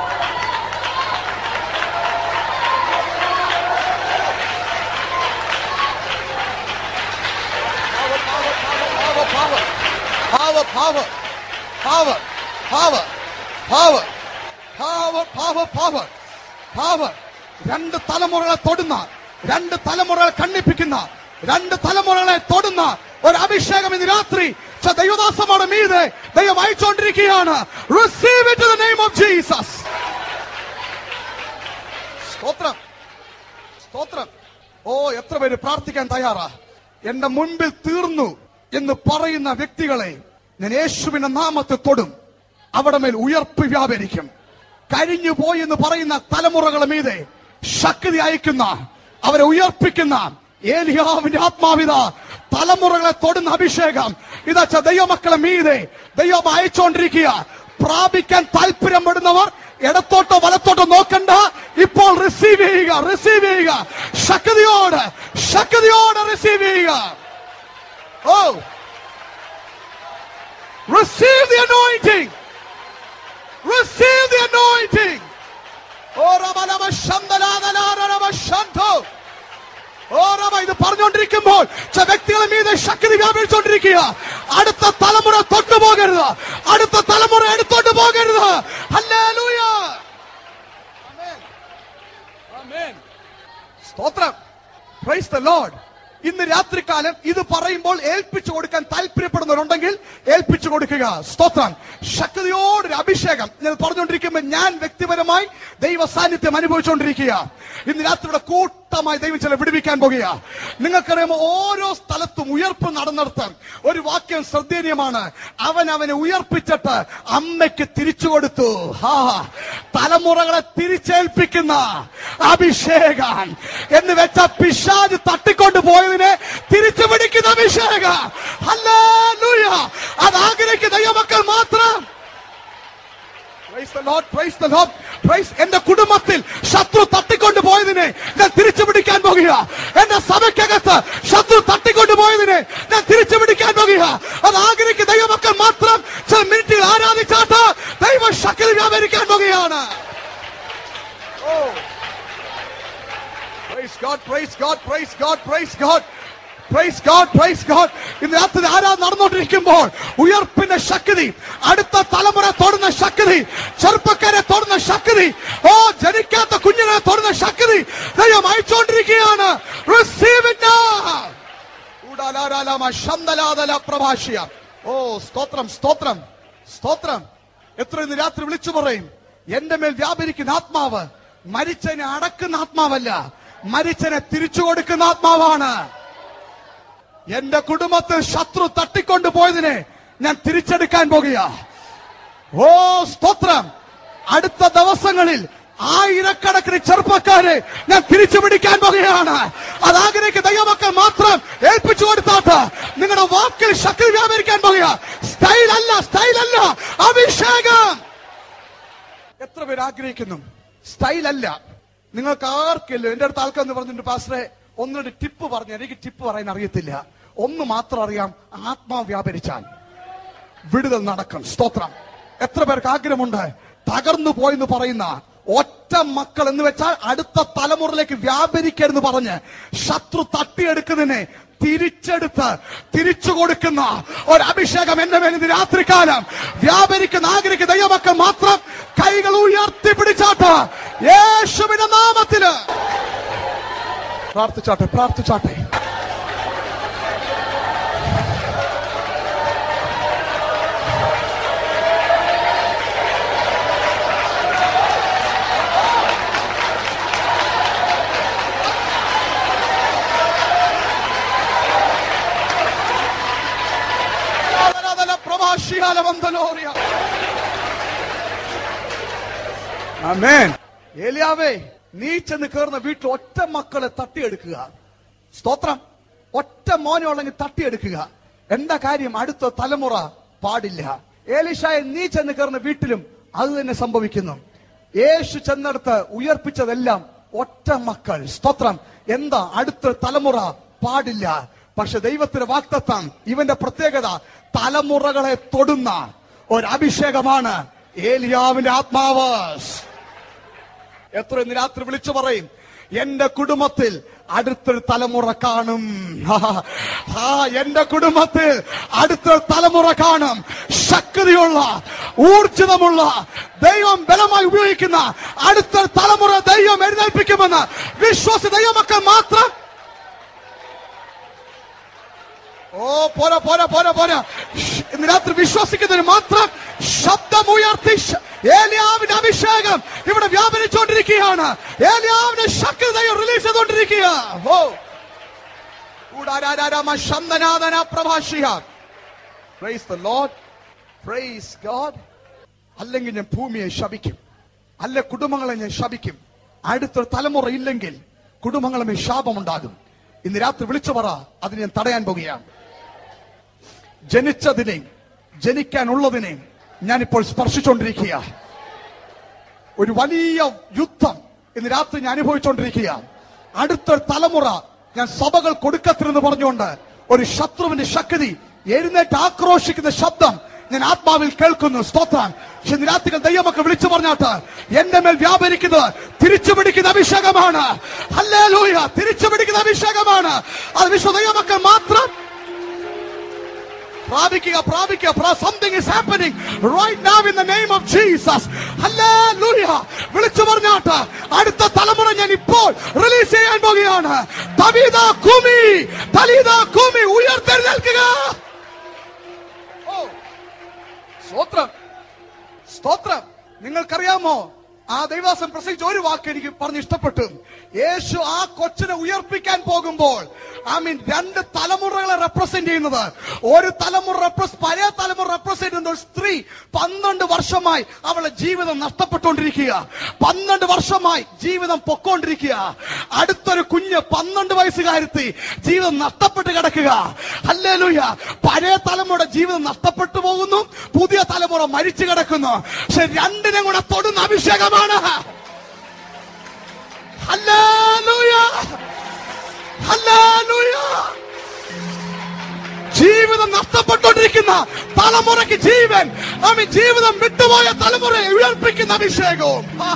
power, power, power, power, power, power, power, power, power. രണ്ട് തലമുറകളെ തൊടുന്ന രണ്ട് തലമുറകളെ കണ്ണിപ്പിക്കുന്ന രണ്ട് തലമുറകളെ തൊടുന്ന ഒരു അഭിഷേകം ഇന്ന് രാത്രി ച ദൈവദാസമാണ് മീതെ ദൈവം അയച്ചുകൊണ്ടിരിക്കുകയാണ് receive it the name of Jesus സ്തോത്രം സ്തോത്രം ഓ എത്ര പേര് പ്രാർത്ഥിക്കാൻ തയ്യാറാ എന്റെ മുൻപിൽ തീർന്നു എന്ന് പറയുന്ന വ്യക്തികളെ ഞാൻ യേശുവിന്റെ നാമത്തെ തൊടും അവിടെ മേൽ ഉയർപ്പ് വ്യാപരിക്കും കഴിഞ്ഞു പോയി എന്ന് പറയുന്ന തലമുറകളെ മീതെ ശക്തി അയക്കുന്ന അവരെ ഉയർപ്പിക്കുന്ന ഏലിയാവിന്റെ ആത്മാവിത തലമുറകളെ തൊടുന്ന അഭിഷേകം ഇതാ ച ദൈവമക്കളെ മീതെ ദൈവം അയച്ചുകൊണ്ടിരിക്കുക പ്രാപിക്കാൻ താല്പര്യപ്പെടുന്നവർ ഇടത്തോട്ടോ വലത്തോട്ടോ നോക്കണ്ട ഇപ്പോൾ റിസീവ് ചെയ്യുക റിസീവ് ചെയ്യുക ശക്തിയോട് ശക്തിയോടെ റിസീവ് ചെയ്യുക ഓ റിസീവ് ദി അനോയിന്റിംഗ് ശാന്തോ. ഓ റമ ഇത് പറഞ്ഞുകൊണ്ടിരിക്കുമ്പോൾ ചില വ്യക്തികളെ മീതെ ശക്തി വ്യാപരിച്ചുകൊണ്ടിരിക്കുക അടുത്ത തലമുറ തൊട്ടുപോകരുത് അടുത്ത തലമുറ എടുത്തോട്ട് പോകരുത് ഹല്ലേലൂയ ആമേൻ. ആമേൻ. സ്തോത്രം പ്രൈസ് ദ ലോർഡ് ഇന്ന് രാത്രികാലം ഇത് പറയുമ്പോൾ ഏൽപ്പിച്ചു കൊടുക്കാൻ താല്പര്യപ്പെടുന്നവരുണ്ടെങ്കിൽ ഏൽപ്പിച്ചു കൊടുക്കുക സ്തോത്രം ശക്തിയോടൊരു അഭിഷേകം ഞാൻ പറഞ്ഞുകൊണ്ടിരിക്കുമ്പോൾ ഞാൻ വ്യക്തിപരമായി ദൈവ സാന്നിധ്യം അനുഭവിച്ചുകൊണ്ടിരിക്കുക ഇന്ന് രാത്രി ഇവിടെ കൂട്ടമായി ദൈവം ചില വിടുവിക്കാൻ പോകുക നിങ്ങൾക്കറിയാമോ ഓരോ സ്ഥലത്തും ഉയർപ്പ് നടന്നിടത്ത് ഒരു വാക്യം ശ്രദ്ധേയമാണ് അവൻ അവനെ ഉയർപ്പിച്ചിട്ട് അമ്മയ്ക്ക് തിരിച്ചു കൊടുത്തു ഹാ തലമുറകളെ തിരിച്ചേൽപ്പിക്കുന്ന അഭിഷേകം എന്ന് വെച്ച പിശാജ് തട്ടിക്കൊണ്ട് പോയതിനെ തിരിച്ചു പിടിക്കുന്ന അഭിഷേകം ഹല്ലേലൂയ അത് ആഗ്രഹിക്കുന്ന ദൈവമക്കൾ മാത്രം Praise the Lord, praise the Lord, praise എന്റെ കുടുംബത്തിൽ ശത്രു തട്ടിക്കൊണ്ട് പോയതിനെ ഞാൻ തിരിച്ചു പിടിക്കാൻ പോകുക എന്റെ സഭയ്ക്കകത്ത് ശത്രു തട്ടിക്കൊണ്ട് പോയതിനെ ഞാൻ തിരിച്ചു പിടിക്കാൻ പോകുക അത് ആഗ്രഹിക്കുന്ന ദൈവമക്കൾ മാത്രം ചില മിനിറ്റിൽ ആരാധിച്ചാട്ട് ദൈവ ശക്തി വ്യാപരിക്കാൻ പോകുകയാണ് ഓ Praise God, praise God, praise God, praise God. Praise God, praise God. ഇന്ന് രാത്രി ആരാധന നടന്നുകൊണ്ടിരിക്കുമ്പോൾ ഉയർപ്പിന്റെ ശക്തി അടുത്ത തലമുറ തൊടുന്ന ശക്തി ചെറുപ്പക്കാരെ തൊടുന്ന ശക്തി ഓ ജനിക്കാത്ത കുഞ്ഞുങ്ങളെ തൊടുന്ന ശക്തി ദൈവം അയച്ചുകൊണ്ടിരിക്കുകയാണ് Receive it now. ഊടാലാലാലാമ ശന്തലാതല പ്രഭാഷ്യ ഓ സ്തോത്രം സ്തോത്രം സ്തോത്രം എത്ര ഇന്ന് രാത്രി വിളിച്ചു പറയും എന്റെ മേൽ വ്യാപരിക്കുന്ന ആത്മാവ് മരിച്ചനെ അടക്കുന്ന ആത്മാവല്ല മരിച്ചനെ തിരിച്ചു കൊടുക്കുന്ന ആത്മാവാണ് എന്റെ കുടുംബത്തിൽ ശത്രു തട്ടിക്കൊണ്ടു പോയതിനെ ഞാൻ തിരിച്ചെടുക്കാൻ പോകുക ഓ സ്തോത്രം അടുത്ത ദിവസങ്ങളിൽ ആയിരക്കണക്കിന് ചെറുപ്പക്കാരെ ഞാൻ തിരിച്ചു പിടിക്കാൻ പോകുകയാണ് അത് ആഗ്രഹിക്കുന്ന ദൈവമക്കൾ മാത്രം ഏൽപ്പിച്ചു കൊടുത്താട്ട് നിങ്ങളുടെ വാക്കിൽ ശക്തി വ്യാപരിക്കാൻ പോകുക സ്റ്റൈൽ അല്ല സ്റ്റൈൽ അല്ല അഭിഷേകം എത്ര പേര് ആഗ്രഹിക്കുന്നു സ്റ്റൈൽ അല്ല നിങ്ങൾക്ക് ആർക്കില്ല എന്റെ അടുത്ത് ആൾക്കാർ പറഞ്ഞിട്ടുണ്ട് പാസ്റ്ററെ ഒന്നുകൂടി ടിപ്പ് പറഞ്ഞു എനിക്ക് ടിപ്പ് പറയാൻ അറിയത്തില്ല ഒന്ന് മാത്രം അറിയാം ആത്മാവ് വ്യാപരിച്ചാൽ വിടുതൽ നടക്കും സ്തോത്രം എത്ര പേർക്ക് ആഗ്രഹമുണ്ട് തകർന്നു പോയെന്ന് പറയുന്ന ഒറ്റ മക്കൾ എന്ന് വെച്ചാൽ അടുത്ത തലമുറയിലേക്ക് വ്യാപരിക്കരുന്ന് പറഞ്ഞ് ശത്രു തട്ടിയെടുക്കുന്നതിനെ തിരിച്ചെടുത്ത് തിരിച്ചു കൊടുക്കുന്ന ഒരു അഭിഷേകം എന്റെ മേൽ ഇന്ന് രാത്രികാലം വ്യാപരിക്കുന്ന ആഗ്രഹിക്കുന്ന ദൈവമക്കൾ മാത്രം കൈകൾ ഉയർത്തി പിടിച്ചാട്ട് യേശുവിന്റെ നാമത്തില് പ്രാർത്ഥിച്ചാട്ടെ പ്രാർത്ഥിച്ചാട്ടെ ആരാധന പ്രഭാഷിയാല വന്തലോറിയ. ആമേൻ. ഏലിയാവേ നീ ചെന്ന് കയറുന്ന വീട്ടിൽ ഒറ്റ മക്കളെ തട്ടിയെടുക്കുക സ്തോത്രം ഒറ്റ മോനെ ഉള്ളെങ്കിൽ തട്ടിയെടുക്കുക എന്താ കാര്യം അടുത്ത തലമുറ പാടില്ല ഏലിഷായ നീ ചെന്ന് കയറുന്ന വീട്ടിലും അത് തന്നെ സംഭവിക്കുന്നു യേശു ചെന്നെടുത്ത് ഉയർപ്പിച്ചതെല്ലാം ഒറ്റ മക്കൾ സ്തോത്രം എന്താ അടുത്ത തലമുറ പാടില്ല പക്ഷെ ദൈവത്തിന്റെ വാക്തത്വം ഇവന്റെ പ്രത്യേകത തലമുറകളെ തൊടുന്ന ഒരു അഭിഷേകമാണ് ഏലിയാവിന്റെ ആത്മാവ് എത്ര ഇന്ന് രാത്രി വിളിച്ചു പറയും എന്റെ കുടുംബത്തിൽ അടുത്തൊരു തലമുറ കാണും ആ എന്റെ കുടുംബത്തിൽ അടുത്തൊരു തലമുറ കാണും ശക്തിയുള്ള ഊർജിതമുള്ള ദൈവം ബലമായി ഉപയോഗിക്കുന്ന അടുത്തൊരു തലമുറ ദൈവം എഴുന്നേൽപ്പിക്കുമെന്ന് വിശ്വാസ ദൈവമക്കൾ മാത്രം ഓ പോരാ പോരാ പോരാ പോരാ ഷ്, ഇന്ന് രാത്രി വിശ്വസിക്കുന്നതിന് മാത്രം ശബ്ദമുയർത്തി ശ- ഏലിയാവിന്റെ അഭിഷേകം ഇവിടെ വ്യാപരിച്ചുകൊണ്ടിരിക്കുകയാണ് ഏലിയാവിന്റെ ശക്തി ദൈവം റിലീസ് ചെയ്തുകൊണ്ടിരിക്കുക ഓ ഊടാരാരാമ ശബ്ദനാഥന പ്രഭാഷിക praise the Lord praise God അല്ലെങ്കിൽ ഞാൻ ഭൂമിയെ ശപിക്കും അല്ല കുടുംബങ്ങളെ ഞാൻ ശപിക്കും അടുത്തൊരു തലമുറ ഇല്ലെങ്കിൽ കുടുംബങ്ങളുമേ ശാപമുണ്ടാകും ഇന്ന് രാത്രി വിളിച്ചു പറ അത് ഞാൻ തടയാൻ പോകുകയാണ് ജനിച്ചതിനെയും ജനിക്കാനുള്ളതിനെയും ഞാനിപ്പോൾ സ്പർശിച്ചുകൊണ്ടിരിക്കുക ഒരു വലിയ യുദ്ധം ഇന്ന് രാത്രി ഞാൻ അനുഭവിച്ചുകൊണ്ടിരിക്കുക അടുത്തൊരു തലമുറ ഞാൻ സഭകൾ കൊടുക്കത്തില്ലെന്ന് പറഞ്ഞുകൊണ്ട് ഒരു ശത്രുവിന്റെ ശക്തി എഴുന്നേറ്റ് ആക്രോശിക്കുന്ന ശബ്ദം ഞാൻ ആത്മാവിൽ കേൾക്കുന്നു സ്തോത്രം പക്ഷെ ഇന്ന് രാത്രികൾ ദൈവമൊക്കെ വിളിച്ചു പറഞ്ഞാട്ട് എന്റെ മേൽ വ്യാപരിക്കുന്നത് തിരിച്ചു പിടിക്കുന്ന അഭിഷേകമാണ് ഹല്ലേലൂയ തിരിച്ചു പിടിക്കുന്ന അഭിഷേകമാണ് അത് വിശ്വ ദൈവമക്കൾ മാത്രം പ്രാപിക്കുക പ്രാപിക്കുക something is happening right now in the name of Jesus ഹല്ലേലൂയ വിളിച്ചു പറഞ്ഞാട്ട് അടുത്ത തലമുറ ഞാൻ ഇപ്പോൾ റിലീസ് ചെയ്യാൻ പോകുകയാണ് തവീത കുമി തലീത കുമി ഉയർത്തെഴുന്നേൽക്കുക ഓ സ്തോത്രം സ്തോത്രം നിങ്ങൾക്കറിയാമോ ആ ദൈവാസം പ്രസംഗിച്ച ഒരു വാക്ക് എനിക്ക് പറഞ്ഞ് ഇഷ്ടപ്പെട്ടു യേശു ആ കൊച്ചിനെ ഉയർപ്പിക്കാൻ പോകുമ്പോൾ ഐ മീൻ രണ്ട് തലമുറകളെ റെപ്രസെന്റ് ചെയ്യുന്നത് ഒരു തലമുറ റെപ്രസ് പഴയ തലമുറ റെപ്രസെന്റ് ചെയ്യുന്ന ഒരു സ്ത്രീ പന്ത്രണ്ട് വർഷമായി അവളുടെ ജീവിതം നഷ്ടപ്പെട്ടുകൊണ്ടിരിക്കുക പന്ത്രണ്ട് വർഷമായി ജീവിതം പൊക്കോണ്ടിരിക്കുക അടുത്തൊരു കുഞ്ഞ് പന്ത്രണ്ട് വയസ്സുകാരത്തി ജീവിതം നഷ്ടപ്പെട്ട് കിടക്കുക അല്ലേലൂയ പഴയ തലമുറയുടെ ജീവിതം നഷ്ടപ്പെട്ടു പോകുന്നു പുതിയ തലമുറ മരിച്ചു കിടക്കുന്നു പക്ഷെ രണ്ടിനെ കൂടെ തൊടുന്ന അഭിഷേകമാണ് ഹല്ലേലൂയ ഹല്ലേലൂയ ജീവിതം നഷ്ടപ്പെട്ടുകൊണ്ടിരിക്കുന്ന തലമുറയ്ക്ക് ജീവൻ ആമി ജീവിതം വിട്ടുപോയ തലമുറയെ ഉയർപ്പിക്കുന്ന അഭിഷേകവും ആ.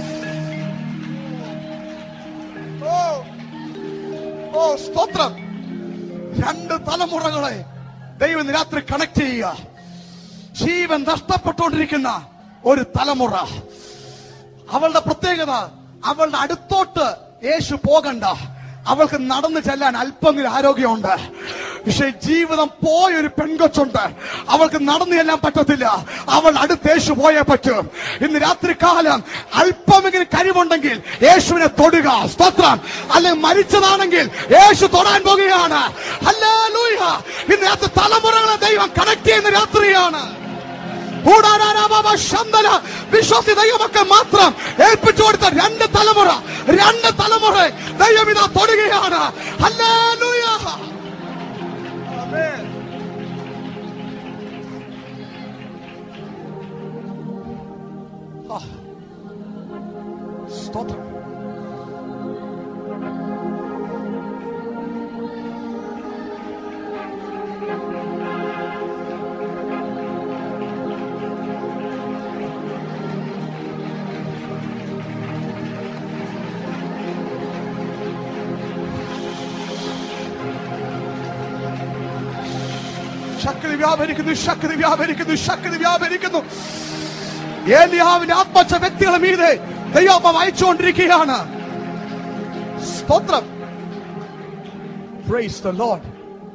ഓ ഓ സ്തോത്രം രണ്ട് തലമുറകളെ ദൈവം ഇന്ന് രാത്രി കണക്ട് ചെയ്യുക ജീവൻ നഷ്ടപ്പെട്ടുകൊണ്ടിരിക്കുന്ന ഒരു തലമുറ അവളുടെ പ്രത്യേകത അവളുടെ അടുത്തോട്ട് യേശു പോകണ്ട അവൾക്ക് നടന്നു ചെല്ലാൻ അല്പമെങ്കിലും ആരോഗ്യമുണ്ട് പക്ഷെ ജീവിതം പോയ ഒരു പെൺകൊച്ചുണ്ട് അവൾക്ക് നടന്നു ചെല്ലാൻ പറ്റത്തില്ല അവൾ അടുത്ത് യേശു പോയേ പറ്റും ഇന്ന് രാത്രി കാലം അല്പമെങ്കിലും കഴിവുണ്ടെങ്കിൽ യേശുവിനെ തൊടുക സ്തോത്രം അല്ലെങ്കിൽ മരിച്ചതാണെങ്കിൽ യേശു തൊടാൻ പോകുകയാണ് ഹല്ലേലൂയ ഇന്ന് രാത്രി തലമുറകളെ ദൈവം കണക്ട് ചെയ്യുന്ന രാത്രിയാണ് ഊടാരാരാബാബ ശന്തന വിശ്വാസി ദൈവമക്കൾ മാത്രം ഏൽപ്പിച്ചു കൊടുത്ത രണ്ട് തലമുറ രണ്ട് തലമുറ ദൈവം ഇതാ തൊടുകയാണ് ഹല്ലേലൂയ ആമേൻ. ആ. സ്തോത്രം ശക്തി വ്യാപരിക്കുന്നു ശക്തി വ്യാപരിക്കുന്നു ശക്തി വ്യാപരിക്കുന്നു ഏലിയാവിന്റെ ആത്മച്ച വ്യക്തികളെ മീതെ ദൈവം അയച്ചുകൊണ്ടിരിക്കുകയാണ് സ്തോത്രം Praise the Lord.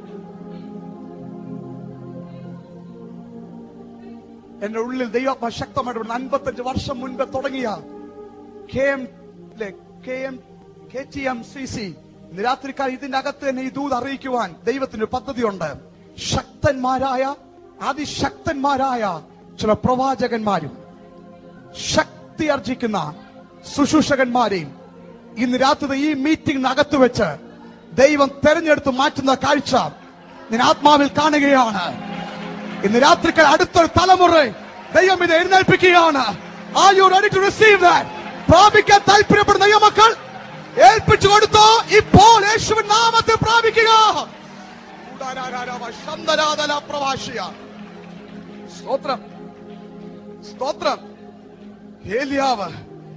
എന്റെ ഉള്ളിൽ ദൈവാത്മ ശക്തമായിട്ട് അൻപത്തഞ്ച് വർഷം മുൻപ് തുടങ്ങിയ K M K M K T M C C രാത്രിക്കാർ ഇതിന്റെ അകത്ത് തന്നെ ഈ ദൂത് അറിയിക്കുവാൻ ദൈവത്തിന് ഒരു പദ്ധതിയുണ്ട് ശക്തന്മാരായ അതിശക്തന്മാരായ ചില പ്രവാചകന്മാരും ശക്തി അർജിക്കുന്ന ശുശ്രൂഷകന്മാരെയും ഇന്ന് രാത്രി ഈ മീറ്റിംഗിനകത്ത് വെച്ച് ദൈവം തെരഞ്ഞെടുത്ത് മാറ്റുന്ന കാഴ്ച ഞാൻ ആത്മാവിൽ കാണുകയാണ് ഇന്ന് രാത്രിക്ക് അടുത്തൊരു തലമുറ ദൈവം ഇത് എഴുന്നേൽപ്പിക്കുകയാണ് are you ready to receive that പ്രാപിക്കാൻ താല്പര്യപ്പെടുന്ന ദൈവമക്കൾ ഏൽപ്പിച്ചു കൊടുത്തോ ഇപ്പോൾ യേശുവിൻ നാമത്തിൽ പ്രാപിക്കുക ശന്തരാതല പ്രവാസിയ സ്തോത്രം സ്തോത്രം ഏലിയാവ്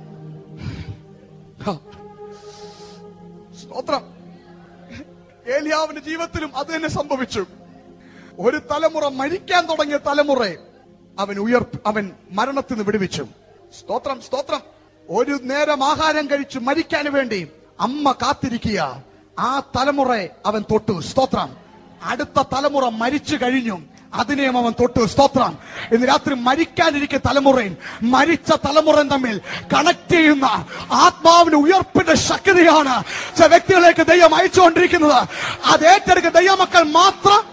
ഹ. സ്തോത്രം ഏലിയാവിന്റെ ജീവിതത്തിലും അത് തന്നെ സംഭവിച്ചു ഒരു തലമുറ മരിക്കാൻ തുടങ്ങിയ തലമുറ അവൻ ഉയർ അവൻ മരണത്തിൽ നിന്ന് വിടുവിച്ചു സ്തോത്രം സ്തോത്രം ഒരു നേരം ആഹാരം കഴിച്ചു മരിക്കാൻ വേണ്ടി അമ്മ കാത്തിരിക്കുക ആ തലമുറയെ അവൻ തൊട്ടു സ്തോത്രം അടുത്ത തലമുറ മരിച്ചു കഴിഞ്ഞു അതിനെയും അവൻ തൊട്ടു സ്തോത്രം ഇന്ന് രാത്രി മരിക്കാനിരിക്കുന്ന തലമുറയും മരിച്ച തലമുറയും തമ്മിൽ കണക്ട് ചെയ്യുന്ന ആത്മാവിന്റെ ഉയർപ്പിന്റെ ശക്തിയാണ് ചില വ്യക്തികളിലേക്ക് ദൈവം അയച്ചുകൊണ്ടിരിക്കുന്നത് അത് ഏറ്റെടുക്കുന്ന ദൈവമക്കൾ മാത്രം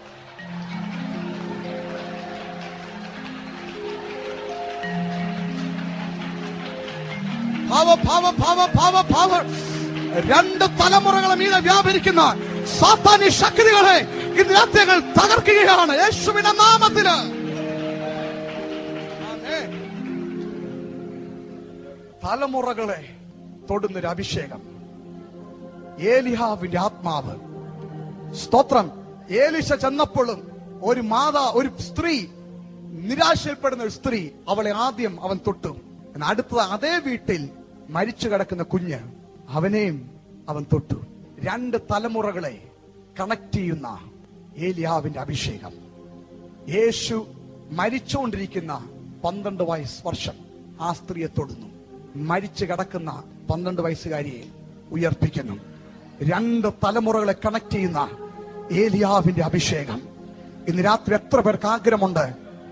ഭാവ ഭാവ ഭാവ ഭാവ ഭാവ രണ്ട് തലമുറകളെ മീതെ വ്യാപരിക്കുന്ന സാത്താന്യ ശക്തികളെ ഇന്ന് രാത്രി ഞങ്ങൾ തകർക്കുകയാണ് യേശുവിന്റെ നാമത്തില് ആമേൻ. തലമുറകളെ തൊടുന്നൊരു അഭിഷേകം ഏലിഹാവിന്റെ ആത്മാവ് സ്തോത്രം ഏലിശ ചെന്നപ്പോഴും ഒരു മാതാ ഒരു സ്ത്രീ നിരാശയിൽപ്പെടുന്ന ഒരു സ്ത്രീ അവളെ ആദ്യം അവൻ തൊട്ടു എന്നാൽ അടുത്തത് അതേ വീട്ടിൽ മരിച്ചു കിടക്കുന്ന കുഞ്ഞ് അവനെയും അവൻ തൊട്ടു രണ്ട് തലമുറകളെ കണക്ട് ചെയ്യുന്ന ഏലിയാവിന്റെ അഭിഷേകം യേശു മരിച്ചുകൊണ്ടിരിക്കുന്ന പന്ത്രണ്ട് വയസ്സ് വർഷം ആ സ്ത്രീയെ തൊടുന്നു മരിച്ചു കിടക്കുന്ന പന്ത്രണ്ട് വയസ്സുകാരിയെ ഉയർപ്പിക്കുന്നു രണ്ട് തലമുറകളെ കണക്ട് ചെയ്യുന്ന ഏലിയാവിന്റെ അഭിഷേകം ഇന്ന് രാത്രി എത്ര പേർക്ക് ആഗ്രഹമുണ്ട്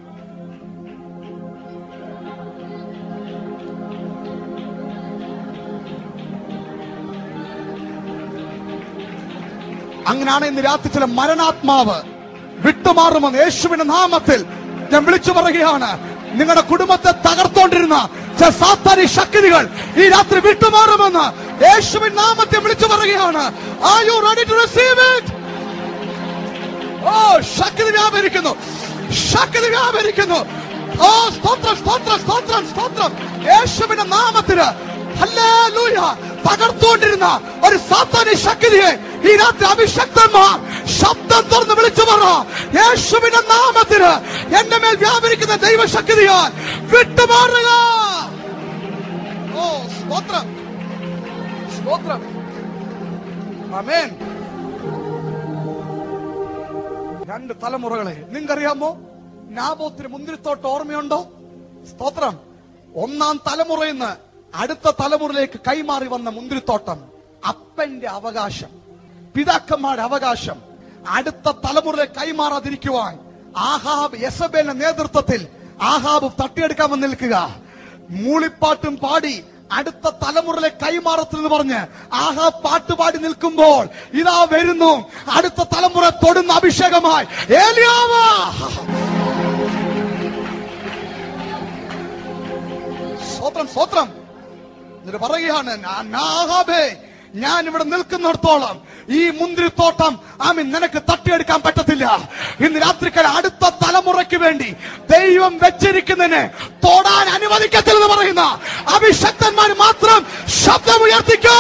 അങ്ങനെയാണ് ഇന്ന് രാത്രി ചില മരണാത്മാവ് വിട്ടുമാറുമെന്ന് യേശുവിന്റെ നാമത്തിൽ ഞാൻ വിളിച്ചു പറയുകയാണ് നിങ്ങളുടെ കുടുംബത്തെ തകർത്തോണ്ടിരുന്ന ചില സാത്താനി ശക്തികൾ ഈ രാത്രി വിട്ടുമാറുമെന്ന് യേശുവിൻ നാമത്തിൽ വിളിച്ചു പറയുകയാണ് Are you ready to receive it? ഓ ശക്തി വ്യാപരിക്കുന്നു ശക്തി വ്യാപരിക്കുന്നു ഓ സ്തോത്രം സ്തോത്രം സ്തോത്രം സ്തോത്രം യേശുവിന്റെ നാമത്തിന് ഹല്ലേലൂയ തകർത്തുകൊണ്ടിരുന്ന ഒരു സാത്താനി ശക്തിയെ ഈ രാത്രി അഭിഷക്തന്മാർ ശബ്ദം തുറന്ന് വിളിച്ചു പറ യേശുവിന്റെ നാമത്തിന് എന്റെ മേൽ വ്യാപരിക്കുന്ന ദൈവശക്തിയാൽ വിട്ടുമാറുക ഓ സ്തോത്രം സ്തോത്രം ആമേൻ രണ്ട് തലമുറകളെ നിങ്ങൾക്കറിയാമോ നാബോത്തിന് മുന്തിരിത്തോട്ട് ഓർമ്മയുണ്ടോ സ്തോത്രം ഒന്നാം തലമുറയിൽ നിന്ന് അടുത്ത തലമുറയിലേക്ക് കൈമാറി വന്ന മുന്തിരിത്തോട്ടം അപ്പന്റെ അവകാശം പിതാക്കന്മാരുടെ അവകാശം അടുത്ത തലമുറയിലേക്ക് കൈമാറാതിരിക്കുവാൻ ആഹാബ് യസബേലിന്റെ നേതൃത്വത്തിൽ ആഹാബ് തട്ടിയെടുക്കാൻ വന്ന് നിൽക്കുക മൂളിപ്പാട്ടും പാടി അടുത്ത തലമുറയിലെ കൈമാറത്തിൽ പറഞ്ഞ് ആഹാ പാട്ടുപാടി നിൽക്കുമ്പോൾ ഇതാ വരുന്നു അടുത്ത തലമുറ തൊടുന്ന അഭിഷേകമായി ഏലിയാവ് സ്വത്രം സ്വത്രം എന്നിട്ട് പറയുകയാണ് "ഞാൻ- ആഹാബേ ഞാൻ ഇവിടെ നിൽക്കുന്നിടത്തോളം ഈ മുന്തിരിത്തോട്ടം ആമീൻ നിനക്ക് തട്ടിയെടുക്കാൻ പറ്റത്തില്ല ഇന്ന് രാത്രിക്കാൽ അടുത്ത തലമുറയ്ക്ക് വേണ്ടി ദൈവം വെച്ചിരിക്കുന്നതിനെ തൊടാൻ അനുവദിക്കത്തില്ലെന്ന് പറയുന്ന അഭിഷക്തന്മാർ മാത്രം ശബ്ദം ഉയർത്തിക്കോ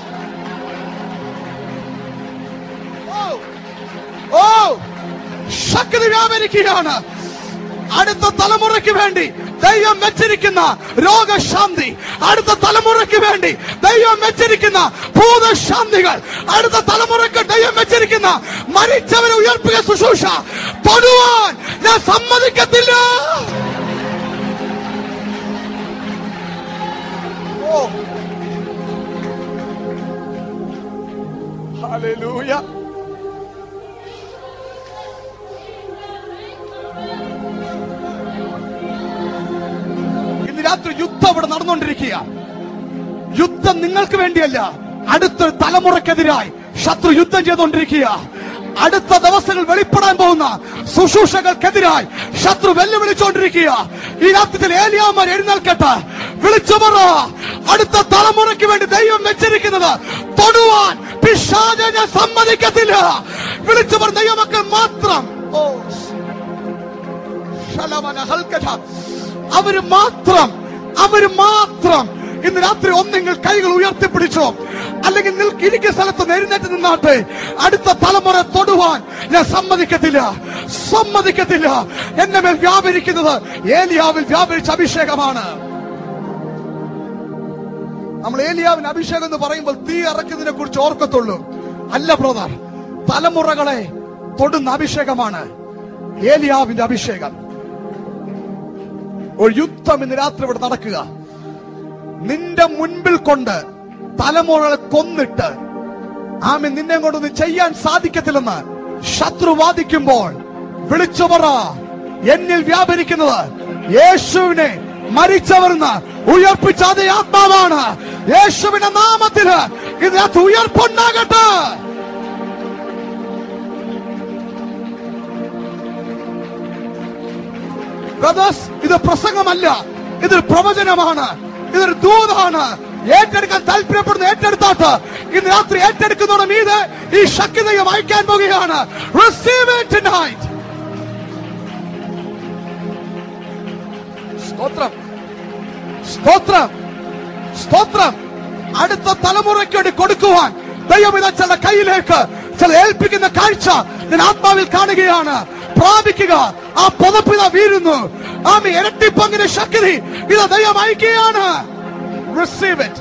ഓ, ഓ ശക്തി വ്യാപരിക്കുകയാണ് അടുത്ത തലമുറയ്ക്ക് വേണ്ടി ദൈവം വെച്ചിരിക്കുന്ന രോഗശാന്തി അടുത്ത തലമുറയ്ക്ക് വേണ്ടി ദൈവം വെച്ചിരിക്കുന്ന ഭൂതശാന്തികൾ അടുത്ത തലമുറയ്ക്ക് ദൈവം വെച്ചിരിക്കുന്ന മരിച്ചവരെ ഉയർപ്പിക ശുശ്രൂഷ തൊടുവാൻ ഞാൻ സമ്മതിക്കത്തില്ല ഓ ഹല്ലേലൂയ ഇന്ന് രാത്രി യുദ്ധം ഇവിടെ നടന്നുകൊണ്ടിരിക്കുക യുദ്ധം നിങ്ങൾക്ക് വേണ്ടിയല്ല അടുത്ത തലമുറക്കെതിരായി ശത്രു യുദ്ധം ചെയ്തുകൊണ്ടിരിക്കുക അടുത്ത ദിവസങ്ങൾ വെളിപ്പെടാൻ പോകുന്ന ശുശ്രൂഷകൾക്കെതിരായി ശത്രു വെല്ലുവിളിച്ചുകൊണ്ടിരിക്കുക ഈ രാത്രിയിൽ ഏലിയാമാർ എഴുന്നേൽക്കട്ടെ വിളിച്ചു പറ അടുത്ത തലമുറയ്ക്ക് വേണ്ടി ദൈവം വെച്ചിരിക്കുന്നത് തൊടുവാൻ പിശാചെ ഞാൻ സമ്മതിക്കത്തില്ല വിളിച്ചു പറ ദൈവമക്കൾ മാത്രം ഓ ശലമന ഹൽക്കഥ. അവര് മാത്രം അവര് മാത്രം ഇന്ന് രാത്രി ഒന്നെങ്കിൽ കൈകൾ ഉയർത്തിപ്പിടിച്ചോ അല്ലെങ്കിൽ നിൽക്ക് ഇരിക്കുന്ന സ്ഥലത്ത് എഴുന്നേറ്റ് നിന്നാട്ടെ അടുത്ത തലമുറ തൊടുവാൻ ഞാൻ സമ്മതിക്കത്തില്ല സമ്മതിക്കത്തില്ല എന്റെ മേൽ വ്യാപരിക്കുന്നത് ഏലിയാവിൽ വ്യാപരിച്ച അഭിഷേകമാണ് നമ്മൾ ഏലിയാവിന് അഭിഷേകം എന്ന് പറയുമ്പോൾ തീ ഇറക്കുന്നതിനെ കുറിച്ച് ഓർക്കത്തുള്ളൂ അല്ല ബ്രോദർ തലമുറകളെ തൊടുന്ന അഭിഷേകമാണ് ഏലിയാവിന്റെ അഭിഷേകം ഒരു യുദ്ധം ഇന്ന് രാത്രി ഇവിടെ നടക്കുക നിന്റെ മുൻപിൽ കൊണ്ട് തലമുറകളെ കൊന്നിട്ട് ആമി നിന്നെ കൊണ്ടൊന്നും ചെയ്യാൻ സാധിക്കത്തില്ലെന്ന് ശത്രു വാദിക്കുമ്പോൾ വിളിച്ചു പറ എന്നിൽ വ്യാപരിക്കുന്നത് യേശുവിനെ മരിച്ചവർന്ന് ഉയർപ്പിച്ച അതേ ആത്മാവാണ് യേശുവിന്റെ നാമത്തില് ഇതിനകത്ത് ഉയർപ്പുണ്ടാകട്ടെ ബ്രദേഴ്സ് ഇത് പ്രസംഗമല്ല ഇതൊരു പ്രവചനമാണ് ഇതൊരു ദൂതാണ് ഏറ്റെടുക്കാൻ താല്പര്യപ്പെടുന്ന ഏറ്റെടുത്താട്ട് ഇന്ന് രാത്രി ഏറ്റെടുക്കുന്നതോടെ മീത് ഈ ശക്തി ദൈവം അയക്കാൻ പോകുകയാണ് Receive it tonight. സ്തോത്രം സ്തോത്രം സ്തോത്രം അടുത്ത തലമുറയ്ക്ക് വേണ്ടി കൊടുക്കുവാൻ ദൈവം ഇതാ ചില കയ്യിലേക്ക് ചില ഏൽപ്പിക്കുന്ന കാഴ്ച ഞാൻ ആത്മാവിൽ കാണുകയാണ് പ്രാപിക്കുക ആ പുതപ്പിത വീഴുന്നു ആമി ഇരട്ടി പങ്കിന് ശക്തി ഇത് ദൈവം അയക്കുകയാണ് റിസീവ് ഇറ്റ്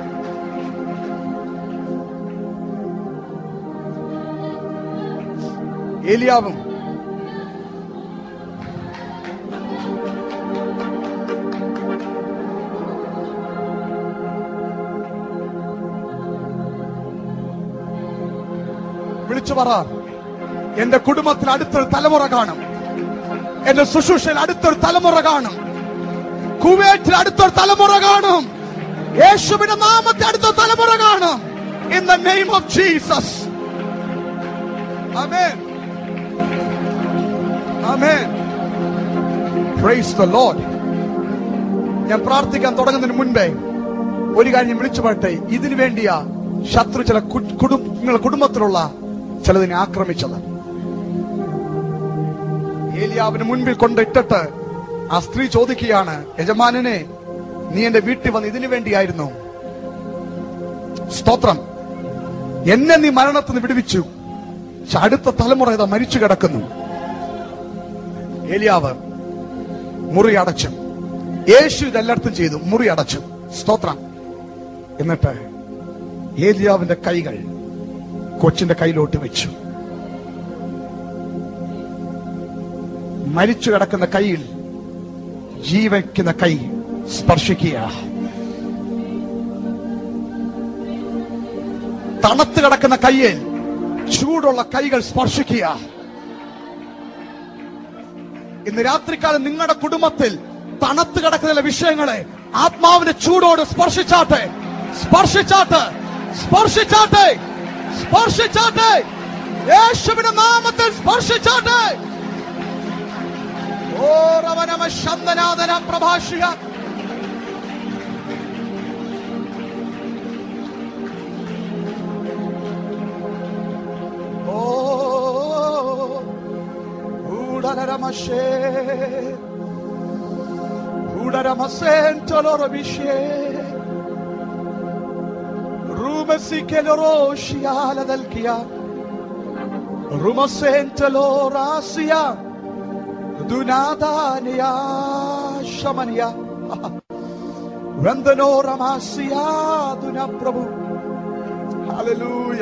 ഏലിയാവും വിളിച്ചു പറ എന്റെ കുടുംബത്തിൽ അടുത്തൊരു തലമുറ കാണും എന്റെ ശുശ്രൂഷയിൽ അടുത്തൊരു തലമുറ കാണും കുവൈറ്റിൽ അടുത്തൊരു തലമുറ കാണും യേശുവിന്റെ നാമത്തെ അടുത്തൊരു തലമുറ കാണും in the name of Jesus ആമേൻ ആമേൻ പ്രൈസ് ദ ലോർഡ് ഞാൻ പ്രാർത്ഥിക്കാൻ തുടങ്ങുന്നതിന് മുൻപേ ഒരു കാര്യം ഞാൻ വിളിച്ചു പറട്ടെ ഇതിനു വേണ്ടിയാ ശത്രു ചില കു- കുടും- നിങ്ങളുടെ കുടുംബത്തിലുള്ള ചിലതിനെ ആക്രമിച്ചത് ഏലിയാവിന് മുൻപിൽ കൊണ്ടിട്ടിട്ട് ആ സ്ത്രീ ചോദിക്കുകയാണ് യജമാനനെ നീ എന്റെ വീട്ടിൽ വന്ന് ഇതിനു വേണ്ടിയായിരുന്നു സ്തോത്രം എന്നെ നീ മരണത്തിൽ നിന്ന് വിടുവിച്ചു പക്ഷെ അടുത്ത തലമുറ ഇതാ മരിച്ചു കിടക്കുന്നു ഏലിയാവ് മുറി അടച്ചു യേശു ഇതെല്ലായിടത്തും ചെയ്തു മുറി അടച്ചു സ്തോത്രം എന്നിട്ട് ഏലിയാവിന്റെ കൈകൾ കൊച്ചിന്റെ കയ്യിലോട്ട് വെച്ചു മരിച്ചു കിടക്കുന്ന കൈയിൽ ജീവയ്ക്കുന്ന കൈ സ്പർശിക്കുക തണുത്ത് കിടക്കുന്ന കയ്യിൽ ചൂടുള്ള കൈകൾ സ്പർശിക്കുക ഇന്ന് രാത്രികാലം നിങ്ങളുടെ കുടുംബത്തിൽ തണുത്ത് കിടക്കുന്ന ചില വിഷയങ്ങളെ ആത്മാവിന്റെ ചൂടോട് സ്പർശിച്ചാട്ടെ സ്പർശിച്ചാട്ടെ സ്പർശിച്ചാട്ടെ സ്പർശിച്ചാട്ടെ യേശുവിന്റെ നാമത്തിൽ സ്പർശിച്ചാട്ടെ ഓ രവനമ ശന്തനാദന പ്രഭാഷിക ഓ ഊടരമശേ ഊടരമസേൻറ്റൊലൊറവിഷേ റൂമസിക്കലൊറോഷിയാലതൽക്കിയ റുമസേൻറ്റലോറാസിയ ദുനാദാനിയ ശമനിയ വന്ദനോറമാസിയ ദുന പ്രഭു ഹല്ലേലൂയ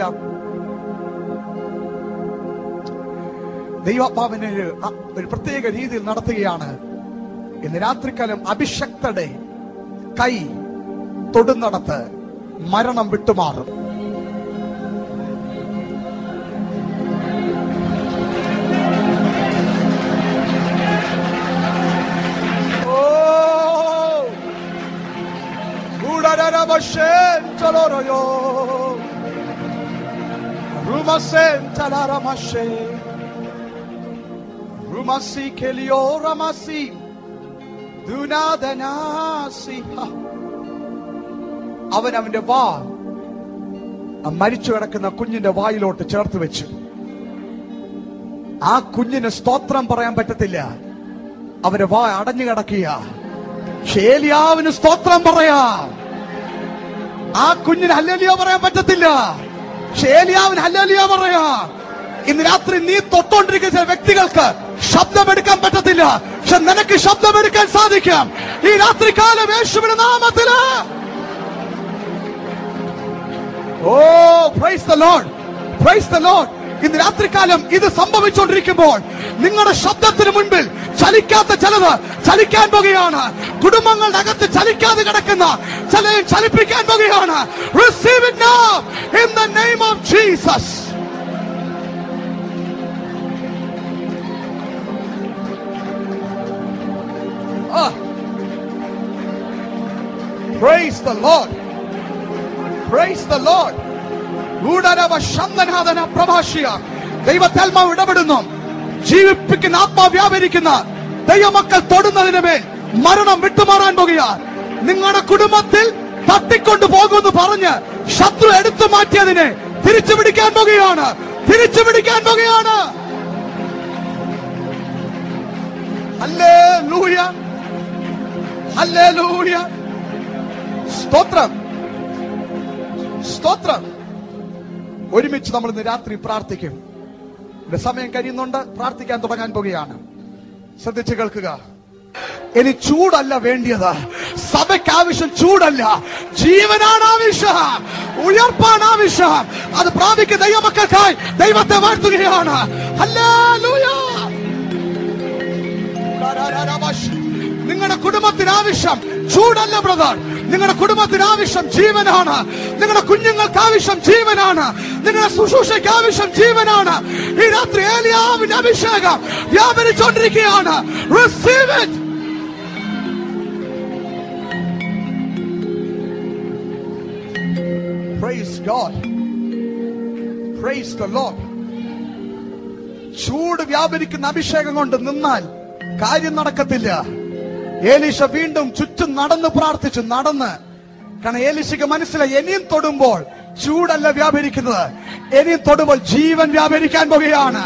ദൈവാത്മാവിനെ ഒരു അ- ഒരു പ്രത്യേക രീതിയിൽ നടത്തുകയാണ് ഇന്ന് രാത്രികാലം അഭിഷക്തയുടെ കൈ തൊടുന്നിടത്ത് മരണം വിട്ടുമാറും ഓ ഉടരരമശേൻറ്റലോരയോ റുമസേൻറ്റലരമശേ റുമസി കെലിയോ റമസി ദുനാദനാസി ഹ. അവൻ അവന്റെ വാ ആ മരിച്ചു കിടക്കുന്ന കുഞ്ഞിന്റെ വായിലോട്ട് ചേർത്ത് വെച്ചു ആ കുഞ്ഞിന് സ്തോത്രം പറയാൻ പറ്റത്തില്ല അവന്റെ വാ അടഞ്ഞു കിടക്കുക ഷേലിയാവിന് സ്തോത്രം പറയാം ആ കുഞ്ഞിന് ഹല്ലലിയോ പറയാൻ പറ്റത്തില്ല ഷേലിയാവിന് ഹല്ലലിയോ പറയാം ഇന്ന് രാത്രി നീ തൊട്ടോണ്ടിരിക്കുന്ന ചില വ്യക്തികൾക്ക് ശബ്ദമെടുക്കാൻ പറ്റത്തില്ല പക്ഷെ നിനക്ക് ശബ്ദമെടുക്കാൻ സാധിക്കാം ഈ രാത്രി കാലം യേശുവിന്റെ നാമത്തില് oh praise the Lord praise the Lord ഇന്ന് രാത്രികാലം ഇത് സംഭവിച്ചുകൊണ്ടിരിക്കുമ്പോൾ നിങ്ങളുടെ ശബ്ദത്തിന് മുൻപിൽ ചലിക്കാത്ത ചിലത് ചലിക്കാൻ പോകുകയാണ് കുടുംബങ്ങളുടെ അകത്ത് ചലിക്കാതെ കിടക്കുന്ന ചിലയും ചലിപ്പിക്കാൻ പോകുകയാണ് receive it now in the name of Jesus Praise the Lord. Praise the Lord. ഊടരവ ശന്തനാഥന പ്രഭാഷിയ ദൈവത്താത്മാവ് ഇടപെടുന്നു ജീവിപ്പിക്കുന്ന ആത്മാവ് വ്യാപരിക്കുന്ന ദൈവമക്കൾ തൊടുന്നതിന് മേൽ മരണം വിട്ടുമാറാൻ പോകുക നിങ്ങളുടെ കുടുംബത്തിൽ തട്ടിക്കൊണ്ടു പോകുമെന്ന് പറഞ്ഞ് ശത്രു എടുത്തു മാറ്റിയതിനെ തിരിച്ചു പിടിക്കാൻ പോകുകയാണ് തിരിച്ചു പിടിക്കാൻ പോകുകയാണ് അല്ലേ ലൂയ അല്ലേ ലൂയ സ്തോത്രം സ്തോത്രം ഒരുമിച്ച് നമ്മൾ ഇന്ന് രാത്രി പ്രാർത്ഥിക്കും ഇവിടെ സമയം കഴിയുന്നുണ്ട് പ്രാർത്ഥിക്കാൻ തുടങ്ങാൻ പോകുകയാണ് ശ്രദ്ധിച്ചു കേൾക്കുക ഇനി ചൂടല്ല വേണ്ടിയത് സഭയ്ക്ക് ആവശ്യം ചൂടല്ല ജീവനാണ് ആവശ്യം ഉയർപ്പാണ് ആവശ്യം അത് പ്രാപിക്കുന്ന ദൈവമക്കൾക്കായി ദൈവത്തെ വാഴ്ത്തുകയാണ് ഹല്ലേലൂയ നിങ്ങളുടെ കുടുംബത്തിന് ആവശ്യം ചൂടല്ല ബ്രദർ നിങ്ങളുടെ കുടുംബത്തിന് ആവശ്യം ജീവനാണ് നിങ്ങളുടെ കുഞ്ഞുങ്ങൾക്ക് ആവശ്യം ജീവനാണ് നിങ്ങളുടെ ശുശ്രൂഷയ്ക്ക് ആവശ്യം ജീവനാണ് ഈ രാത്രി ഏലിയാവിന്റെ അഭിഷേകം വ്യാപരിച്ചുകൊണ്ടിരിക്കുകയാണ് Receive it. Praise God. Praise the Lord. ചൂട് വ്യാപരിക്കുന്ന അഭിഷേകം കൊണ്ട് നിന്നാൽ കാര്യം നടക്കത്തില്ല ഏലീശ വീണ്ടും ചുറ്റും നടന്ന് പ്രാർത്ഥിച്ചു നടന്ന് കാരണം ഏലീശയ്ക്ക് മനസ്സിലായി ഇനിയും തൊടുമ്പോൾ ചൂടല്ല വ്യാപരിക്കുന്നത് ഇനിയും തൊടുമ്പോൾ ജീവൻ വ്യാപരിക്കാൻ പോകുകയാണ്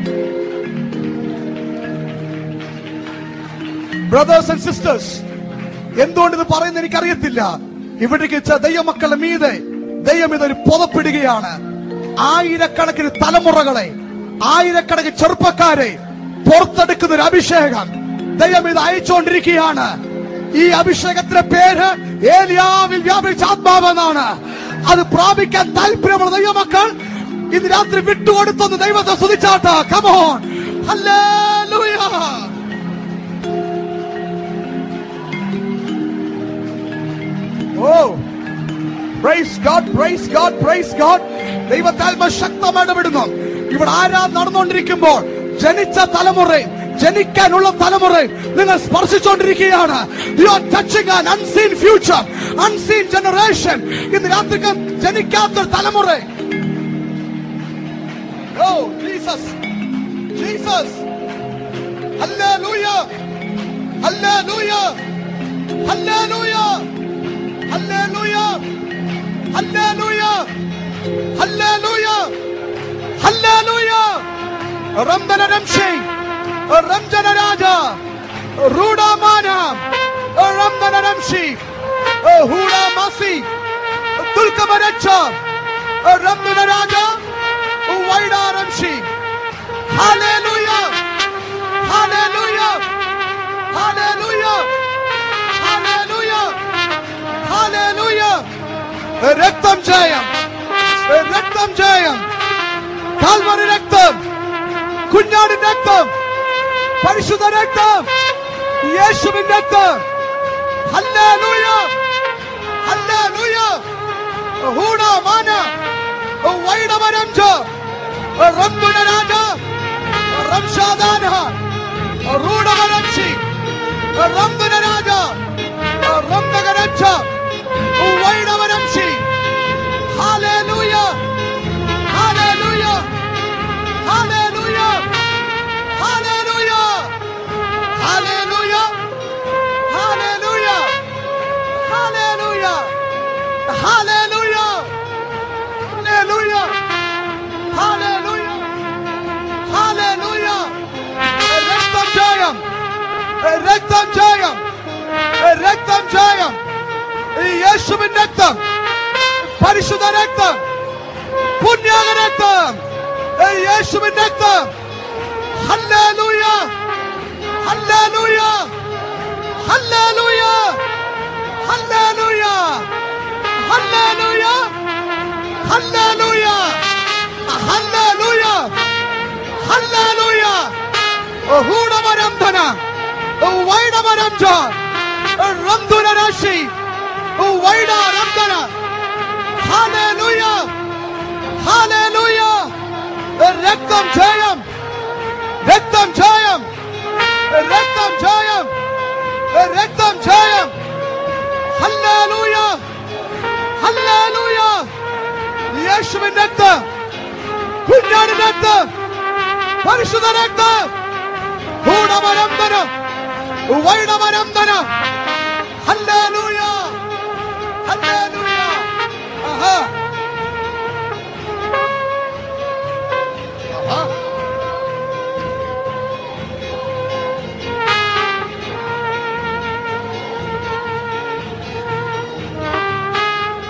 ബ്രദേഴ്സ് ആൻഡ് സിസ്റ്റേഴ്സ് എന്തുകൊണ്ട് ഇത് പറയുന്നത് എനിക്കറിയത്തില്ല ഇവിടേക്ക് ച- ദൈവമക്കളുടെ മീതെ ദൈവം ഇതൊരു പുതപ്പിടുകയാണ് ആയിരക്കണക്കിന് തലമുറകളെ ആയിരക്കണക്കിന് ചെറുപ്പക്കാരെ പുറത്തെടുക്കുന്ന ഒരു അഭിഷേകം ദൈവം ഇത് അയച്ചുകൊണ്ടിരിക്കുകയാണ് ഈ അഭിഷേകത്തിന്റെ പേര് ഏലിയാവിൽ വ്യാപരിച്ച ആത്മാവെന്നാണ് അത് പ്രാപിക്കാൻ താല്പര്യമുള്ള ദൈവമക്കൾ ഇന്ന് രാത്രി വിട്ടുകൊടുത്തൊന്ന് ദൈവത്തെ സ്തുതിച്ചാട്ട് കമോൺ ഹല്ലേലൂയ oh praise God praise God praise God ദൈവത്താൽമ ശക്തമായി ഇടപെടുന്നു ഇവിടെ ആരാ നടന്നുകൊണ്ടിരിക്കുമ്പോൾ ജനിച്ച തലമുറ ജനിക്കാനുള്ള തലമുറ നിങ്ങൾ സ്പർശിച്ചുകൊണ്ടിരിക്കുകയാണ് you are touching an unseen future unseen generation ഇന്ന് രാത്രിക്ക് ജനിക്കാത്തൊരു തലമുറ ഓ ജീസസ് ജീസസ് ഹല്ലേലൂയ ഹല്ലേലൂയ ഹല്ലേലൂയ ഹല്ലേലൂയ ഹല്ലേലൂയ ഹല്ലേലൂയ ഹല്ലേലൂയ റംദന രംഷി റംജന രാജ റൂഡാമാന റംദന രംഷി ഹൂഡ മാസി തുൽക്കമരച്ച റംദന രാജ വൈഡ രംഷി ഹല്ലേലൂയ ഹല്ലേലൂയ ഹല്ലേലൂയ ഹല്ലേലൂയ ഹല്ലേലൂയ രക്തം ജയം രക്തം ജയം കാൽവറി രക്തം കുഞ്ഞാടി രക്തം പരിശുദ്ധ രക്തം യേശുവിൻ രക്തം ഹല്ലേലൂയ ഹല്ലേലൂയ ഹൂണ മാന വൈഡവരംജ റംബുന രാജ റംഷാദാന റൂഡവരംശി റംബുന രാജ റംബഗരംശ വൈഡവരംശി ഹല്ലേലൂയ ഹല്ലേലൂയ ഹല്ലേലൂയ ഹല്ലേലൂയ ഹല്ലേലൂയ ഹല്ലേലൂയ ഹല്ലേലൂയ ഹല്ലേലൂയ ഹല്ലേലൂയ ഹല്ലേലൂയ ഹല്ലേലൂയ രക്തം ജയം രക്തം ജയം രക്തം ജയം യേശുവിൻ രക്തം പരിശുദ്ധ രക്തം പുണ്യാക രക്തം യേശുവിൻ രക്തം ഹല്ലേലൂയ ഹല്ലേലൂയ ഹല്ലേലൂയ ഹല്ലേലൂയ ഹല്ലേലൂയ ഹല്ലേലൂയ ഹല്ലേലൂയ ഹല്ലേലൂയ ഹൂഡമരംധന വൈഡമരംജ റംധുന രാശി വൈഡ രംധന ഹല്ലേലൂയ ഹല്ലേലൂയ രക്തം ജയം രക്തം ജയം രക്തം ജയം രക്തം ജയം ഹല്ലേലൂയ ഹല്ലേലൂയ യേശുവിൻ രക്തം കുഞ്ഞാടി രക്തം പരിശുദ്ധ രക്തം ഗൂഢമരന്തനം വൈഡമരന്തനം ഹല്ലേലൂയ ഹല്ലേലൂയ ആഹാ ആഹാ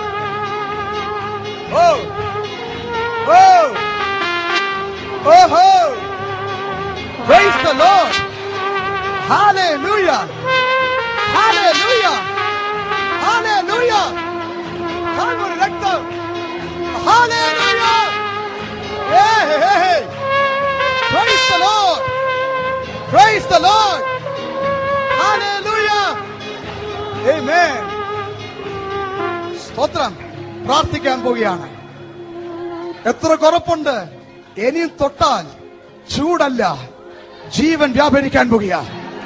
Oh! Oh! Oh! Hallelujah. Hey, hey, hey. Praise the Lord. Praise the Lord. Hallelujah. Amen. സ്തോത്രം പ്രാർത്ഥിക്കാൻ പോവുകയാണ് എത്ര കുറപ്പുണ്ട് ഇനിയും തൊട്ടാൽ ചൂടല്ല ജീവൻ വ്യാപരിക്കാൻ പോകുക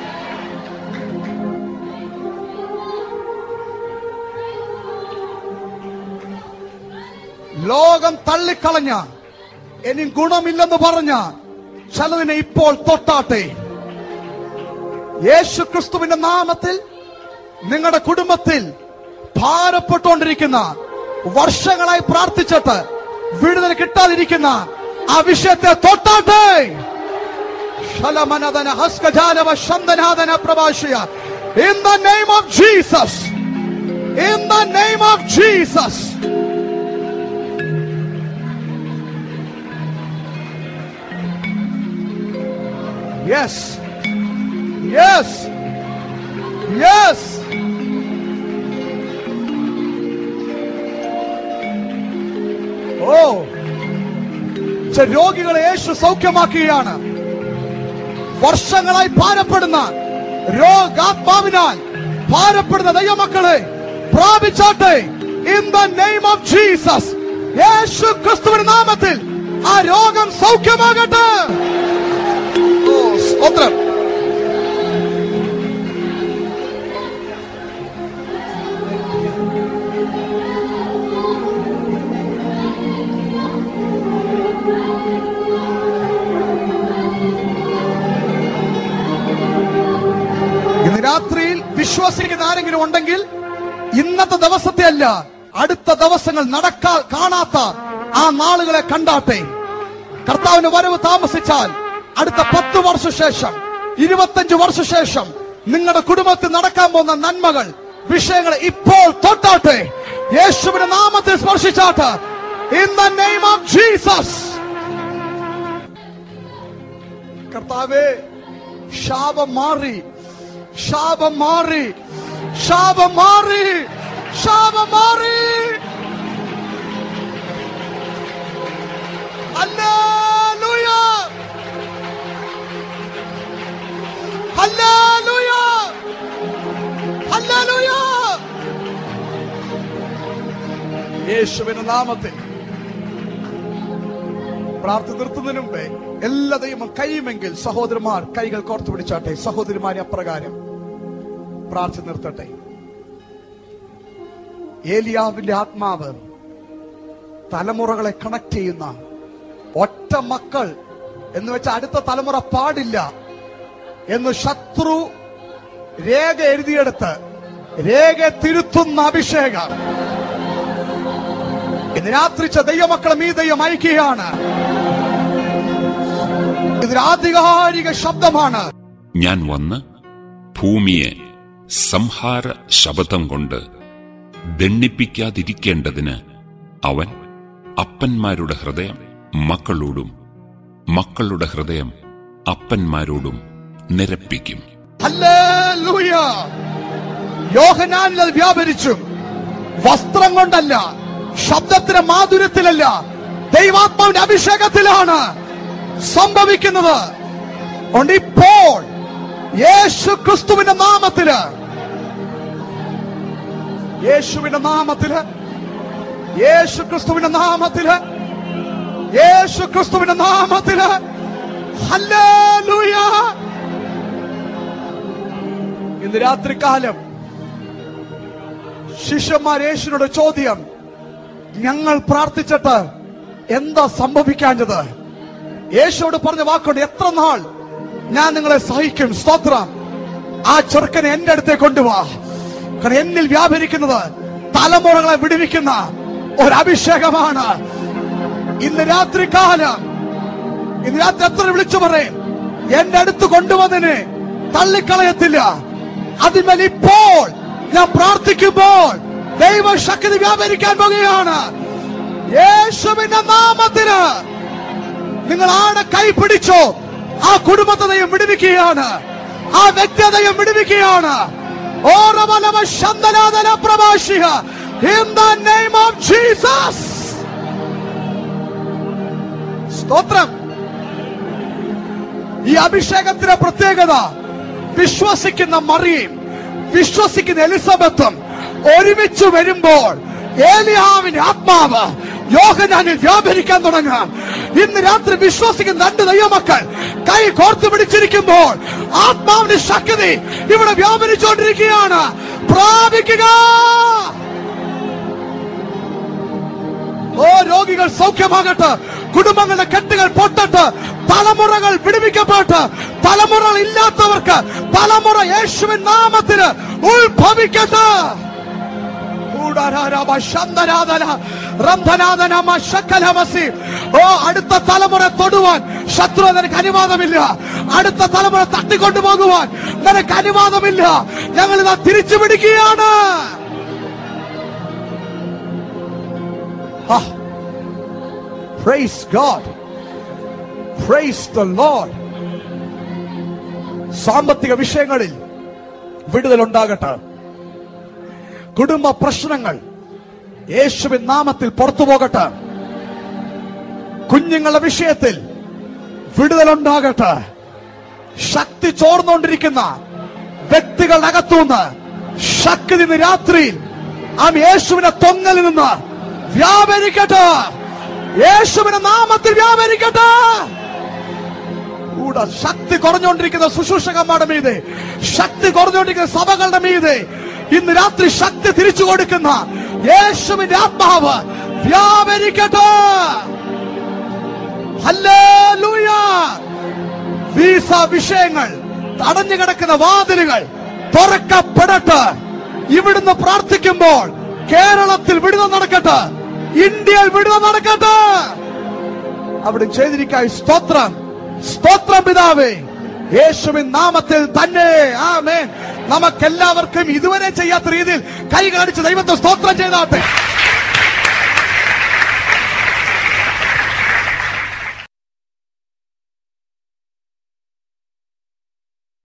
ലോകം തള്ളിക്കളഞ്ഞ ഇനി ഗുണമില്ലെന്ന് പറഞ്ഞ ചിലതിനെ ഇപ്പോൾ തൊട്ടാട്ടെ യേശു ക്രിസ്തുവിന്റെ നാമത്തിൽ നിങ്ങളുടെ കുടുംബത്തിൽ ഭാരപ്പെട്ടുകൊണ്ടിരിക്കുന്ന വർഷങ്ങളായി പ്രാർത്ഥിച്ചിട്ട് വിടുതൽ കിട്ടാതിരിക്കുന്ന ആ വിഷയത്തെ തൊട്ടാട്ടെ ശലമനദന ഹസ്കജാനവ ശന്തനാദന പ്രഭാഷയ in the name of Jesus in the name of Jesus Yes. Yes. Yes. ഓ ചില രോഗികളെ യേശു സൗഖ്യമാക്കുകയാണ് വർഷങ്ങളായി ഭാരപ്പെടുന്ന രോഗാത്മാവിനാൽ ഭാരപ്പെടുന്ന ദൈവമക്കളെ പ്രാപിച്ചാട്ടെ in the name of Jesus യേശു ക്രിസ്തുവിന്റെ നാമത്തിൽ ആ രോഗം സൗഖ്യമാകട്ടെ ഓ സ്തോത്രം ഇന്ന് രാത്രിയിൽ വിശ്വസിക്കുന്ന ആരെങ്കിലും ഉണ്ടെങ്കിൽ ഇന്നത്തെ ദിവസത്തെ അല്ല അടുത്ത ദിവസങ്ങൾ നടക്കാ കാണാത്ത ആ നാളുകളെ കണ്ടാട്ടെ കർത്താവിന് വരവ് താമസിച്ചാൽ അടുത്ത പത്ത് വർഷ ശേഷം ഇരുപത്തഞ്ച് വർഷ ശേഷം നിങ്ങളുടെ കുടുംബത്തിൽ നടക്കാൻ പോകുന്ന നന്മകൾ വിഷയങ്ങൾ ഇപ്പോൾ തൊട്ടാട്ടെ യേശുവിന്റെ നാമത്തിൽ സ്പർശിച്ചാട്ട് in the name of Jesus കർത്താവേ ശാപം മാറി ശാപം മാറി ശാപം മാറി ശാപം മാറി ഹല്ലേലൂയ ഹല്ലേലൂയ ഹല്ലേലൂയ യേശുവിന്റെ നാമത്തിൽ പ്രാർത്ഥന നിർത്തുന്നതിന് മുമ്പേ എല്ലാ ദൈവം കഴിയുമെങ്കിൽ സഹോദരന്മാർ കൈകൾ കോർത്തു പിടിച്ചാട്ടെ സഹോദരിമാരെ അപ്രകാരം പ്രാർത്ഥന നിർത്തട്ടെ ഏലിയാവിന്റെ ആത്മാവ് തലമുറകളെ കണക്ട് ചെയ്യുന്ന ഒറ്റ മക്കൾ എന്ന് വെച്ചാൽ അടുത്ത തലമുറ പാടില്ല എന്ന് ശത്രു രേഖ എഴുതിയെടുത്ത് രേഖ തിരുത്തുന്ന അഭിഷേകം ഇന്ന് രാത്രിച്ച ദൈവമക്കളും ഈ ദൈവം അയക്കുകയാണ് ഇതൊരു ആധികാരിക ശബ്ദമാണ് ഞാൻ വന്ന് ഭൂമിയെ സംഹാര ശബദം കൊണ്ട് ദണ്ണിപ്പിക്കാതിരിക്കേണ്ടതിന് അവൻ അപ്പന്മാരുടെ ഹൃദയം മക്കളോടും മക്കളുടെ ഹൃദയം അപ്പന്മാരോടും നിരപ്പിക്കും ഹല്ലേലൂയ യോഹനാനിൽ അത് വ്യാപരിച്ചു വസ്ത്രം കൊണ്ടല്ല ശബ്ദത്തിന്റെ മാധുര്യത്തിലല്ല ദൈവാത്മാവിന്റെ അഭിഷേകത്തിലാണ് സംഭവിക്കുന്നത് അതുകൊണ്ട് ഇപ്പോൾ യേശു ക്രിസ്തുവിന്റെ നാമത്തില് യേശുവിന്റെ നാമത്തില് യേശു ക്രിസ്തുവിന്റെ നാമത്തില് യേശു ക്രിസ്തുവിന്റെ നാമത്തില് ഹല്ലേലൂയ ഇന്ന് രാത്രികാലം ശിഷ്യന്മാർ യേശുവിനോട് ചോദ്യം ഞങ്ങൾ പ്രാർത്ഥിച്ചിട്ട് എന്താ സംഭവിക്കാഞ്ഞത് യേശുവോട് പറഞ്ഞ വാക്കുണ്ട് എത്ര നാൾ ഞാൻ നിങ്ങളെ സഹിക്കും സ്തോത്രം ആ ചെറുക്കനെ എന്റെ അടുത്തേക്ക് കൊണ്ടുവാ കാരണം എന്നിൽ വ്യാപരിക്കുന്നത് തലമുറകളെ വിടുവിക്കുന്ന ഒരു അഭിഷേകമാണ് ഇന്ന് രാത്രി കാലം ഇന്ന് രാത്രി എത്ര വിളിച്ചു പറയും എന്റെ അടുത്ത് കൊണ്ടുവന്നതിന് തള്ളിക്കളയത്തില്ല അതിന്മേൽ ഇപ്പോൾ ഞാൻ പ്രാർത്ഥിക്കുമ്പോൾ ദൈവശക്തി വ്യാപരിക്കാൻ പോകുകയാണ് യേശുവിന്റെ നാമത്തിന് നിങ്ങൾ ആടെ കൈ പിടിച്ചോ ആ കുടുംബത്തെയും വിടുവിക്കുകയാണ് ആ വ്യക്തിയെയും വിടുവിക്കുകയാണ് ഓരമലമ ശന്തനാദന പ്രഭാഷിക in the name of Jesus സ്തോത്രം ഈ അഭിഷേകത്തിന്റെ പ്രത്യേകത വിശ്വസിക്കുന്ന മറിയും വിശ്വസിക്കുന്ന എലിസബത്തും ഒരുമിച്ച് വരുമ്പോൾ ഏലിയാവിന്റെ ആത്മാവ് യോഹനാനിൽ വ്യാപരിക്കാൻ തുടങ്ങാം ഇന്ന് രാത്രി വിശ്വസിക്കുന്ന രണ്ട് ദൈവമക്കൾ കൈ കോർത്തു പിടിച്ചിരിക്കുമ്പോൾ ആത്മാവിന്റെ ശക്തി ഇവിടെ വ്യാപരിച്ചുകൊണ്ടിരിക്കുകയാണ് പ്രാപിക്കുക ഓ രോഗികൾ സൗഖ്യമാകട്ടെ കുടുംബങ്ങളുടെ കെട്ടുകൾ പൊട്ടട്ട് തലമുറകൾ വിടുവിക്കപ്പെട്ട് തലമുറകൾ ഇല്ലാത്തവർക്ക് തലമുറ യേശുവിൻ നാമത്തിന് ഉത്ഭവിക്കട്ടെ ഊടാരാരാമ ശന്തനാദന റംഭനാദനമ ശക്കലമസി. ഓ അടുത്ത തലമുറ തൊടുവാൻ ശത്രു നിനക്ക് അനുവാദമില്ല അടുത്ത തലമുറ തട്ടിക്കൊണ്ടുപോകുവാൻ നിനക്ക് അനുവാദമില്ല ഞങ്ങൾ ഇതാ തിരിച്ചു പിടിക്കുകയാണ് Ah. Praise God. Praise the Lord. സാമ്പത്തിക വിഷയങ്ങളിൽ വിടുതലുണ്ടാകട്ടെ കുടുംബ പ്രശ്നങ്ങൾ യേശുവിൻ നാമത്തിൽ പുറത്തു പോകട്ടെ കുഞ്ഞുങ്ങളുടെ വിഷയത്തിൽ വിടുതലുണ്ടാകട്ടെ ശക്തി ചോർന്നുകൊണ്ടിരിക്കുന്ന വ്യക്തികളുടെ അകത്തുനിന്ന് ശക്തി ഇന്ന് രാത്രിയിൽ ആ യേശുവിന്റെ തൊങ്ങലിൽ നിന്ന് വ്യാപരിക്കട്ടെ യേശുവിന്റെ നാമത്തിൽ വ്യാപരിക്കട്ടെ കൂടെ ശക്തി കുറഞ്ഞുകൊണ്ടിരിക്കുന്ന ശുശ്രൂഷകന്മാരുടെ മീതെ ശക്തി കുറഞ്ഞുകൊണ്ടിരിക്കുന്ന സഭകളുടെ മീതെ ഇന്ന് രാത്രി ശക്തി തിരിച്ചു കൊടുക്കുന്ന യേശുവിന്റെ ആത്മാവ് വ്യാപരിക്കട്ടെ ഹല്ലേലൂയ വീസ വിഷയങ്ങൾ തടഞ്ഞു കിടക്കുന്ന വാതിലുകൾ തുറക്കപ്പെടട്ടെ ഇവിടുന്ന് പ്രാർത്ഥിക്കുമ്പോൾ കേരളത്തിൽ വിടുതൽ നടക്കട്ടെ ഇന്ത്യയിൽ വിടുതൽ നടക്കട്ടെ അവിടെ ചെയ്തിരിക്കായി സ്തോത്രം സ്തോത്രം പിതാവേ യേശുവിൻ നാമത്തിൽ തന്നെ ആമേൻ നമുക്കെല്ലാവർക്കും ഇതുവരെ ചെയ്യാത്ത രീതിയിൽ കൈ കാണിച്ച് ദൈവത്തെ സ്തോത്രം ചെയ്താട്ടെ